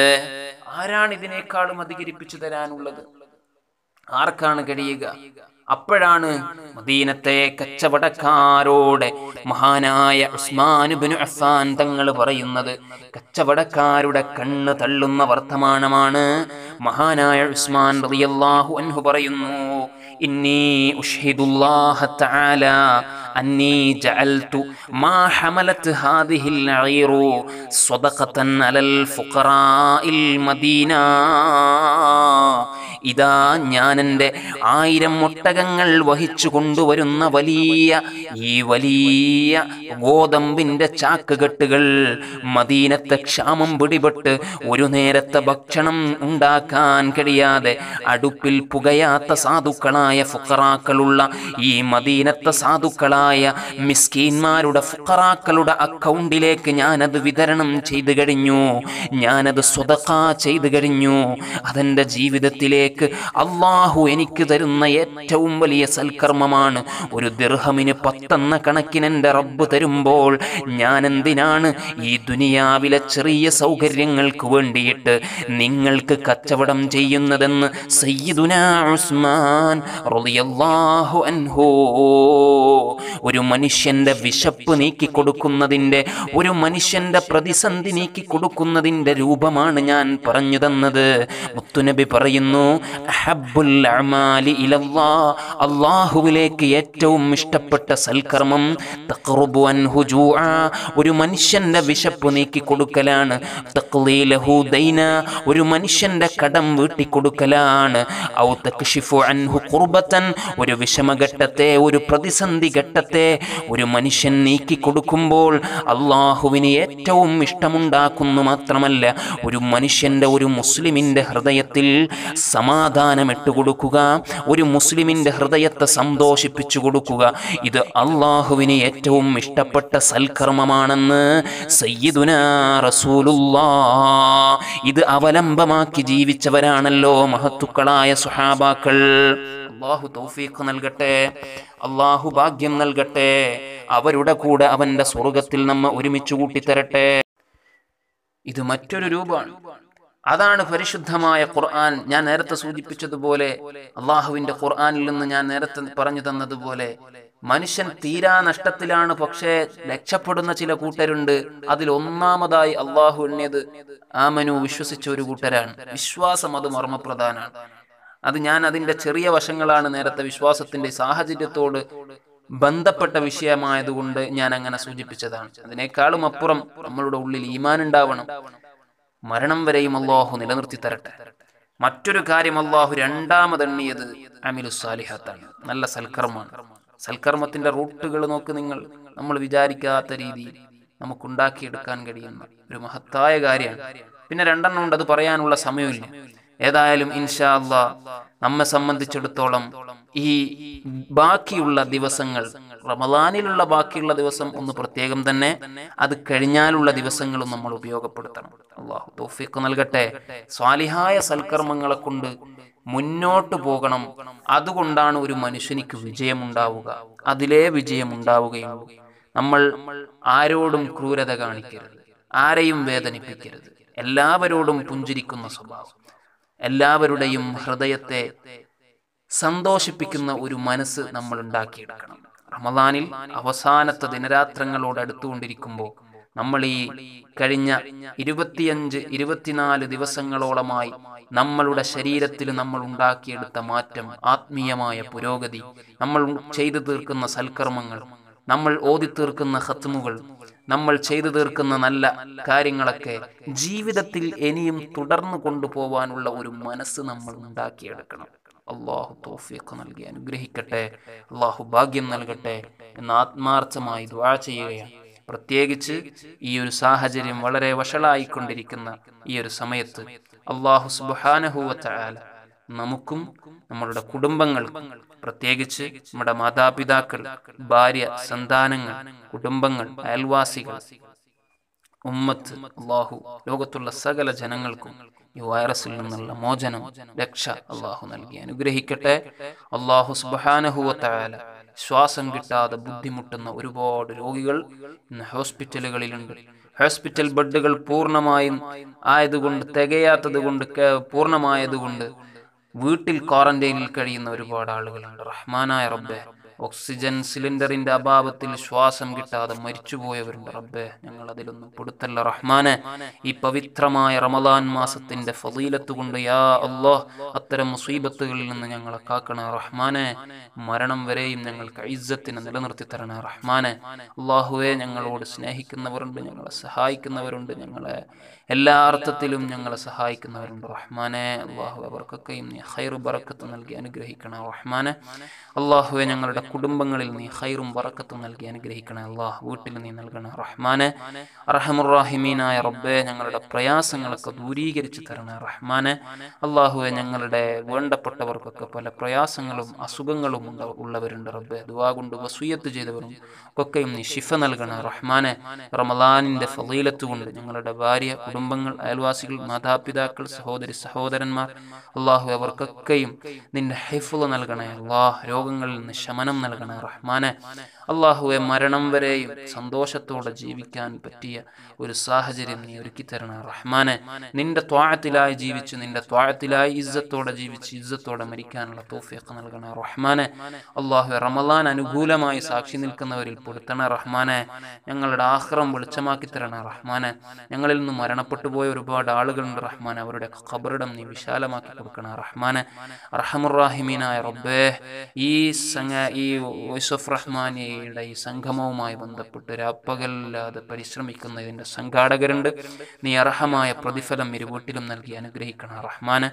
ആരാണ് ഇതിനേക്കാളും അധികരിപ്പിച്ചു തരാനുള്ളത് ആർക്കാണ് കഴിയുക അപ്പോഴാണ് മദീനത്തെ കച്ചവടക്കാരോടെ മഹാനായ ഉസ്മാനുബിനു അഫ്ഫാൻ തങ്ങൾ പറയുന്നത് കച്ചവടക്കാരുടെ കണ്ണ് തള്ളുന്ന വർത്തമാനമാണ് മഹാനായ ഉസ്മാൻ റളിയല്ലാഹു അൻഹു പറയുന്നു ഇന്നി ഉഷ്ഹിദുല്ലാഹ തആല അന്നി ജഅൽതു മാ ഹമലത് ഹാദിഹിൽ അഈറു സ്വദഖതൻ അലൽ ഫുഖറാഇൽ മദീന ഇതാ ഞാൻ എൻ്റെ ആയിരം ഒട്ടകങ്ങൾ വഹിച്ചു കൊണ്ടുവരുന്ന വലിയ ഈ വലിയ ഗോതമ്പിന്റെ ചാക്കുകെട്ടുകൾ മദീനത്തെ ക്ഷാമം പിടിപെട്ട് ഒരു നേരത്തെ ഭക്ഷണം ഉണ്ടാക്കാൻ കഴിയാതെ അടുപ്പിൽ പുകയാത്ത സാധുക്കളായ ഫുക്കറാക്കളുള്ള ഈ മദീനത്തെ സാധുക്കളായ മിസ്കീന്മാരുടെ ഫുക്കറാക്കളുടെ അക്കൗണ്ടിലേക്ക് ഞാനത് വിതരണം ചെയ്തു കഴിഞ്ഞു ഞാനത് സ്വതക്ക ചെയ്തു കഴിഞ്ഞു അതെന്റെ ജീവിതത്തിലേക്ക് അള്ളാഹു എനിക്ക് തരുന്ന ഏറ്റവും വലിയ സൽക്കർമ്മമാണ് ഒരു ദിർഹമിന് പത്തെന്ന കണക്കിന് എൻ്റെ റബ്ബ് തരുമ്പോൾ ഞാൻ എന്തിനാണ് ഈ ദുനിയാവിലെ ചെറിയ സൗകര്യങ്ങൾക്ക് വേണ്ടിയിട്ട് നിങ്ങൾക്ക് കച്ചവടം ചെയ്യുന്നതെന്ന് സയ്യിദുനാ ഉസ്മാൻ റളിയല്ലാഹു അൻഹു ഒരു മനുഷ്യന്റെ വിശപ്പ് നീക്കി കൊടുക്കുന്നതിൻ്റെ ഒരു മനുഷ്യന്റെ പ്രതിസന്ധി നീക്കി കൊടുക്കുന്നതിൻ്റെ രൂപമാണ് ഞാൻ പറഞ്ഞു തന്നത് മുത്തുനബി പറയുന്നു അഹബ്ബുൽ അഅമാലി ഇലല്ലാ അള്ളാഹുവിലേക്ക് ഏറ്റവും ഇഷ്ടപ്പെട്ട സൽക്കർമ്മം തഖറുബു അൻഹു ജൂഅ ഒരു മനുഷ്യന്റെ വിശപ്പ് നീക്കി കൊടുക്കലാണ് തഖ്ലീലഹു ദൈന ഒരു മനുഷ്യന്റെ കടം വീട്ടി കൊടുക്കലാണ് ഔ തക്ഷിഫു അൻഹു ഖുർബത്തൻ ഒരു വിഷമഘട്ടത്തെ ഒരു പ്രതിസന്ധി ഘട്ടത്തെ ഒരു മനുഷ്യൻ നീക്കി കൊടുക്കുമ്പോൾ അള്ളാഹുവിന് ഏറ്റവും ഇഷ്ടമുണ്ടാക്കുന്നു മാത്രമല്ല ഒരു മനുഷ്യന്റെ ഒരു മുസ്ലിമിന്റെ ഹൃദയത്തിൽ സമാധാനം ഇട്ടുകൊടുക്കുക ഒരു മുസ്ലിമിന്റെ ഹൃദയത്തെ സന്തോഷിപ്പിച്ചു കൊടുക്കുക ഇത് അള്ളാഹുവിന് ഏറ്റവും ഇഷ്ടപ്പെട്ട സൽക്കർമ്മമാണെന്ന് സയ്യിദുന റസൂലുള്ളാ ഇത് അവലംബമാക്കി ജീവിച്ചവരാണല്ലോ മഹത്തുക്കളായ സുഹാബാക്കൾ അള്ളാഹു തൗഫീഖ് നൽകട്ടെ അള്ളാഹു ഭാഗ്യം നൽകട്ടെ അവരുടെ കൂടെ അവന്റെ സ്വർഗത്തിൽ നമ്മ ഒരുമിച്ച് കൂട്ടിത്തരട്ടെ ഇത് മറ്റൊരു രൂപമാണ് അതാണ് പരിശുദ്ധമായ ഖുർആൻ ഞാൻ നേരത്തെ സൂചിപ്പിച്ചതുപോലെ അള്ളാഹുവിന്റെ ഖുർആനിൽ നിന്ന് ഞാൻ നേരത്തെ പറഞ്ഞു തന്നതുപോലെ മനുഷ്യൻ തീരാ നഷ്ടത്തിലാണ് പക്ഷേ രക്ഷപ്പെടുന്ന ചില കൂട്ടരുണ്ട് അതിൽ ഒന്നാമതായി അള്ളാഹു എണ്ണിയത് ആമനു വിശ്വസിച്ച ഒരു കൂട്ടരാണ് വിശ്വാസം അത് മർമ്മപ്രധാനാണ് അത് ഞാൻ അതിന്റെ ചെറിയ വശങ്ങളാണ് നേരത്തെ വിശ്വാസത്തിന്റെ സാഹചര്യത്തോട് ബന്ധപ്പെട്ട വിഷയമായതുകൊണ്ട് ഞാൻ അങ്ങനെ സൂചിപ്പിച്ചതാണ് അതിനേക്കാളും അപ്പുറം നമ്മളുടെ ഉള്ളിൽ ഈമാൻ ഉണ്ടാവണം മരണം വരെയും അള്ളാഹു നിലനിർത്തി തരട്ടെ മറ്റൊരു കാര്യം അള്ളാഹു രണ്ടാമതെണ്ണിയത് അമിലു സാലിഹത്താണ് നല്ല സൽക്കർമ്മമാണ് സൽക്കർമ്മത്തിന്റെ റൂട്ടുകൾ നോക്ക് നിങ്ങൾ നമ്മൾ വിചാരിക്കാത്ത രീതിയിൽ നമുക്കുണ്ടാക്കിയെടുക്കാൻ കഴിയുന്ന ഒരു മഹത്തായ കാര്യമാണ് പിന്നെ രണ്ടെണ്ണം ഉണ്ട് അത് പറയാനുള്ള സമയമില്ല ഏതായാലും ഇൻഷാ അള്ളാ നമ്മെ സംബന്ധിച്ചിടത്തോളം ഈ ബാക്കിയുള്ള ദിവസങ്ങൾ റമദാനിലുള്ള ബാക്കിയുള്ള ദിവസം ഒന്ന് പ്രത്യേകം തന്നെ അത് കഴിഞ്ഞാലുള്ള ദിവസങ്ങളും നമ്മൾ ഉപയോഗപ്പെടുത്തണം അള്ളാഹു തൗഫീഖ് നൽകട്ടെ സ്വാലിഹായ സൽക്കർമ്മങ്ങളെ കൊണ്ട് മുന്നോട്ട് പോകണം അതുകൊണ്ടാണ് ഒരു മനുഷ്യനിക്ക് വിജയമുണ്ടാവുക അതിലേ വിജയമുണ്ടാവുകയുള്ളൂ നമ്മൾ ആരോടും ക്രൂരത കാണിക്കരുത് ആരെയും വേദനിപ്പിക്കരുത് എല്ലാവരോടും പുഞ്ചിരിക്കുന്ന സ്വഭാവം എല്ലാവരുടെയും ഹൃദയത്തെ സന്തോഷിപ്പിക്കുന്ന ഒരു മനസ്സ് നമ്മൾ ഉണ്ടാക്കിയെടുക്കണം റമദാനിൽ അവസാനത്തെ ദിനരാത്രങ്ങളോട് അടുത്തുകൊണ്ടിരിക്കുമ്പോൾ നമ്മൾ ഈ കഴിഞ്ഞ ഇരുപത്തിയഞ്ച് ഇരുപത്തിനാല് ദിവസങ്ങളോളമായി നമ്മളുടെ ശരീരത്തിൽ നമ്മൾ ഉണ്ടാക്കിയെടുത്ത മാറ്റം ആത്മീയമായ പുരോഗതി നമ്മൾ ചെയ്തു തീർക്കുന്ന സൽക്കർമ്മങ്ങൾ നമ്മൾ ഓതി തീർക്കുന്ന ഹത്മുകൾ നമ്മൾ ചെയ്തു തീർക്കുന്ന നല്ല കാര്യങ്ങളൊക്കെ ജീവിതത്തിൽ ഇനിയും തുടർന്നു കൊണ്ടുപോകാനുള്ള ഒരു മനസ്സ് നമ്മൾ ഉണ്ടാക്കിയെടുക്കണം അള്ളാഹു തോഫിയൊക്കെ നൽകി അനുഗ്രഹിക്കട്ടെ അള്ളാഹു ഭാഗ്യം നൽകട്ടെ എന്ന് ആത്മാർത്ഥമായി ദ്വാ ചെയ്യുകയാണ് പ്രത്യേകിച്ച് ഈ ഒരു സാഹചര്യം വളരെ വഷളായിക്കൊണ്ടിരിക്കുന്ന ഈ ഒരു സമയത്ത് അള്ളാഹു സുബാനഹുവല നമുക്കും നമ്മളുടെ കുടുംബങ്ങൾക്കും പ്രത്യേകിച്ച് നമ്മുടെ മാതാപിതാക്കൾ ഭാര്യ സന്താനങ്ങൾ കുടുംബങ്ങൾ അയൽവാസികൾ ഉമ്മത്ത് അള്ളാഹു ലോകത്തുള്ള സകല ജനങ്ങൾക്കും ഈ വൈറസിൽ നിന്നുള്ള മോചനം രക്ഷ അള്ളാഹു നൽകി അനുഗ്രഹിക്കട്ടെ അള്ളാഹു സുബാനഹുവല ശ്വാസം കിട്ടാതെ ബുദ്ധിമുട്ടുന്ന ഒരുപാട് രോഗികൾ ഇന്ന് ഹോസ്പിറ്റലുകളിലുണ്ട് ഹോസ്പിറ്റൽ ബെഡുകൾ പൂർണ്ണമായും ആയതുകൊണ്ട് തികയാത്തത് കൊണ്ട് പൂർണ്ണമായതുകൊണ്ട് വീട്ടിൽ ക്വാറന്റൈനിൽ കഴിയുന്ന ഒരുപാട് ആളുകളുണ്ട് റഹ്മാനായ റബ്ബെ ഓക്സിജൻ സിലിണ്ടറിന്റെ അഭാവത്തിൽ ശ്വാസം കിട്ടാതെ മരിച്ചുപോയവരുണ്ട് റബ്ബേ ഞങ്ങൾ അതിലൊന്നും പെടുത്തല്ല റഹ്മാനെ ഈ പവിത്രമായ റമദാൻ മാസത്തിന്റെ ഫലീലത്ത് കൊണ്ട് യാ അള്ളാഹ് അത്തരം മുസീബത്തുകളിൽ നിന്ന് ഞങ്ങളെ കാക്കണ റഹ്മാനെ മരണം വരെയും ഞങ്ങൾക്ക് ഇജ്ജത്തിന് നിലനിർത്തി തരണ റഹ്മാനെ അള്ളാഹുവെ ഞങ്ങളോട് സ്നേഹിക്കുന്നവരുണ്ട് ഞങ്ങളെ സഹായിക്കുന്നവരുണ്ട് ഞങ്ങളെ എല്ലാ അർത്ഥത്തിലും ഞങ്ങളെ സഹായിക്കുന്നവരുണ്ട് റഹ്മാനെ അള്ളാഹു അവർക്കൊക്കെയും നീ ഹൈറു ബറക്കത്ത് നൽകി അനുഗ്രഹിക്കണം റഹ്മാനെ അള്ളാഹുവെ ഞങ്ങളുടെ കുടുംബങ്ങളിൽ നീ ഹൈറും ബറക്കത്തും നൽകി അനുഗ്രഹിക്കണേ അള്ളാഹ് വീട്ടിൽ നീ നൽകണേ റഹ്മാനെ അറഹമുറാഹിമീനായ റബ്ബെ ഞങ്ങളുടെ പ്രയാസങ്ങളൊക്കെ ദൂരീകരിച്ച് തരണേ റഹ്മാനെ അള്ളാഹുവെ ഞങ്ങളുടെ വേണ്ടപ്പെട്ടവർക്കൊക്കെ പല പ്രയാസങ്ങളും അസുഖങ്ങളും ഉണ്ട ഉള്ളവരുണ്ട് റബ്ബെ ദുവാ കൊണ്ട് വസൂയത്ത് ചെയ്തവരും ഒക്കെയും നീ ശിഫ നൽകണേ റഹ്മാനെ റമലാനിന്റെ ഫലീലത്ത് കൊണ്ട് ഞങ്ങളുടെ ഭാര്യ കുടുംബങ്ങൾ അയൽവാസികൾ മാതാപിതാക്കൾ സഹോദരി സഹോദരന്മാർ അള്ളാഹു അവർക്കൊക്കെയും നിന്റെ ഹൈഫുള നൽകണേ അള്ളാഹ് രോഗങ്ങളിൽ നിന്ന് ശമനം നൽകണേ റഹ്മാനെ അള്ളാഹുവെ മരണം വരെയും സന്തോഷത്തോടെ ജീവിക്കാൻ പറ്റിയ ഒരു സാഹചര്യം നീ ഒരുക്കി തരണേ റഹ്മാനെ നിന്റെ ത്വാഴത്തിലായി ജീവിച്ച് നിന്റെ ത്വാഴത്തിലായി ഇജ്ജത്തോടെ ജീവിച്ച് ഇജ്ജത്തോടെ മരിക്കാനുള്ള തോഫിയൊക്കെ നൽകണേ റഹ്മാനെ അള്ളാഹു റമലാൻ അനുകൂലമായി സാക്ഷി നിൽക്കുന്നവരിൽ പെടുത്തണേ റഹ്മാനെ ഞങ്ങളുടെ ആഹ്റം വെളിച്ചമാക്കി തരണേ റഹ്മാനെ ഞങ്ങളിൽ നിന്ന് മരണപ്പെട്ടു പോയ ഒരുപാട് ആളുകളുണ്ട് റഹ്മാൻ അവരുടെ ഖബറിടം നീ വിശാലമാക്കി കൊടുക്കണേ റഹ്മാനെ റഹമുറാഹിമീനായ റബ്ബേ ഈ സംഘ ഈ യൂസഫ് റഹ്മാനിയുടെ ഈ സംഗമവുമായി ബന്ധപ്പെട്ട് രാപ്പകലില്ലാതെ പരിശ്രമിക്കുന്ന ഇതിന്റെ സംഘാടകരുണ്ട് നീ അർഹമായ പ്രതിഫലം ഇരുവീട്ടിലും നൽകി അനുഗ്രഹിക്കണം റഹ്മാനെ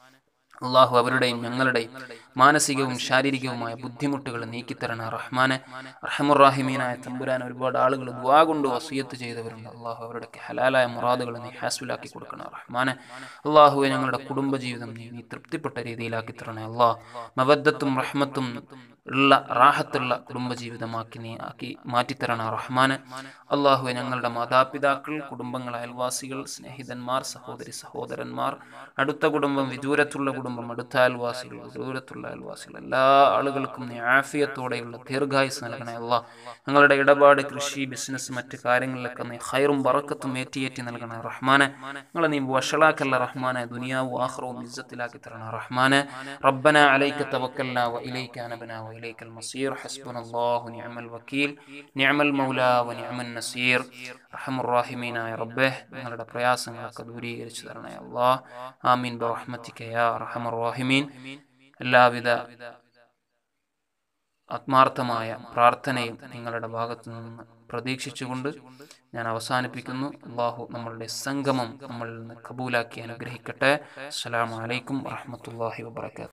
അള്ളാഹു അവരുടെയും ഞങ്ങളുടെയും മാനസികവും ശാരീരികവുമായ ബുദ്ധിമുട്ടുകൾ നീക്കിത്തരണ റഹ്മാനെ റഹമുറാഹിമീനായ തമ്പുരാൻ ഒരുപാട് ആളുകൾ ദുവാ കൊണ്ട് വസീയത്ത് ചെയ്തവരുണ്ട് അള്ളാഹു അവരുടെ ഹലാലായ മുറാദുകൾ നീ ഹാസ്വിലാക്കി കൊടുക്കണം റഹ്മാനെ അള്ളാഹുവെ ഞങ്ങളുടെ കുടുംബജീവിതം നീ നീ തൃപ്തിപ്പെട്ട രീതിയിലാക്കി തരണേ അള്ളാഹ് മവദ്ദത്തും റഹ്മത്തും ഉള്ള റാഹത്തുള്ള കുടുംബജീവിതമാക്കി നീ ആക്കി മാറ്റിത്തരണ റഹ്മാനെ അള്ളാഹുവെ ഞങ്ങളുടെ മാതാപിതാക്കൾ കുടുംബങ്ങൾ അയൽവാസികൾ സ്നേഹിതന്മാർ സഹോദരി സഹോദരന്മാർ അടുത്ത കുടുംബം വിദൂരത്തുള്ള കുടുംബം അടുത്ത അയൽവാസികൾ വിദൂരത്തുള്ള അയൽവാസികൾ എല്ലാ ആളുകൾക്കും നീ ആഫിയത്തോടെയുള്ള ദീർഘായുസ് നൽകണേ അള്ളാഹ് ഞങ്ങളുടെ ഇടപാട് കൃഷി ബിസിനസ് മറ്റ് കാര്യങ്ങളിലൊക്കെ നീ ഹൈറും ബറക്കത്തും ഏറ്റിയേറ്റി നൽകണേ റഹ്മാനെ ഞങ്ങളെ നീ വഷളാക്കല്ല റഹ്മാനെ ദുനിയാവും ആഹ്റവും ഇജ്ജത്തിലാക്കി തരണ റഹ്മാനെ റബ്ബന അലൈക തവക്കൽന വ ഇലൈക അനബന വ ഇലൈക المصير حسبنا الله ونعم الوكيل نعم المولى ونعم النصير റഹമുറാഹിമീനായ റബ്ബെ ഞങ്ങളുടെ പ്രയാസങ്ങളൊക്കെ ദൂരീകരിച്ചു തരണേ അള്ളാഹ് ആമീൻ ബറഹ്മത്തിക യാ റഹമുറാഹിമീൻ എല്ലാവിധ ആത്മാർത്ഥമായ പ്രാർത്ഥനയും നിങ്ങളുടെ ഭാഗത്തു നിന്ന് പ്രതീക്ഷിച്ചുകൊണ്ട് ഞാൻ അവസാനിപ്പിക്കുന്നു അള്ളാഹു നമ്മളുടെ സംഗമം നമ്മളിൽ നിന്ന് കബൂലാക്കി അനുഗ്രഹിക്കട്ടെ അസ്സലാമു അലൈക്കും വറഹ്മത്തുള്ളാഹി വബറകാതുഹു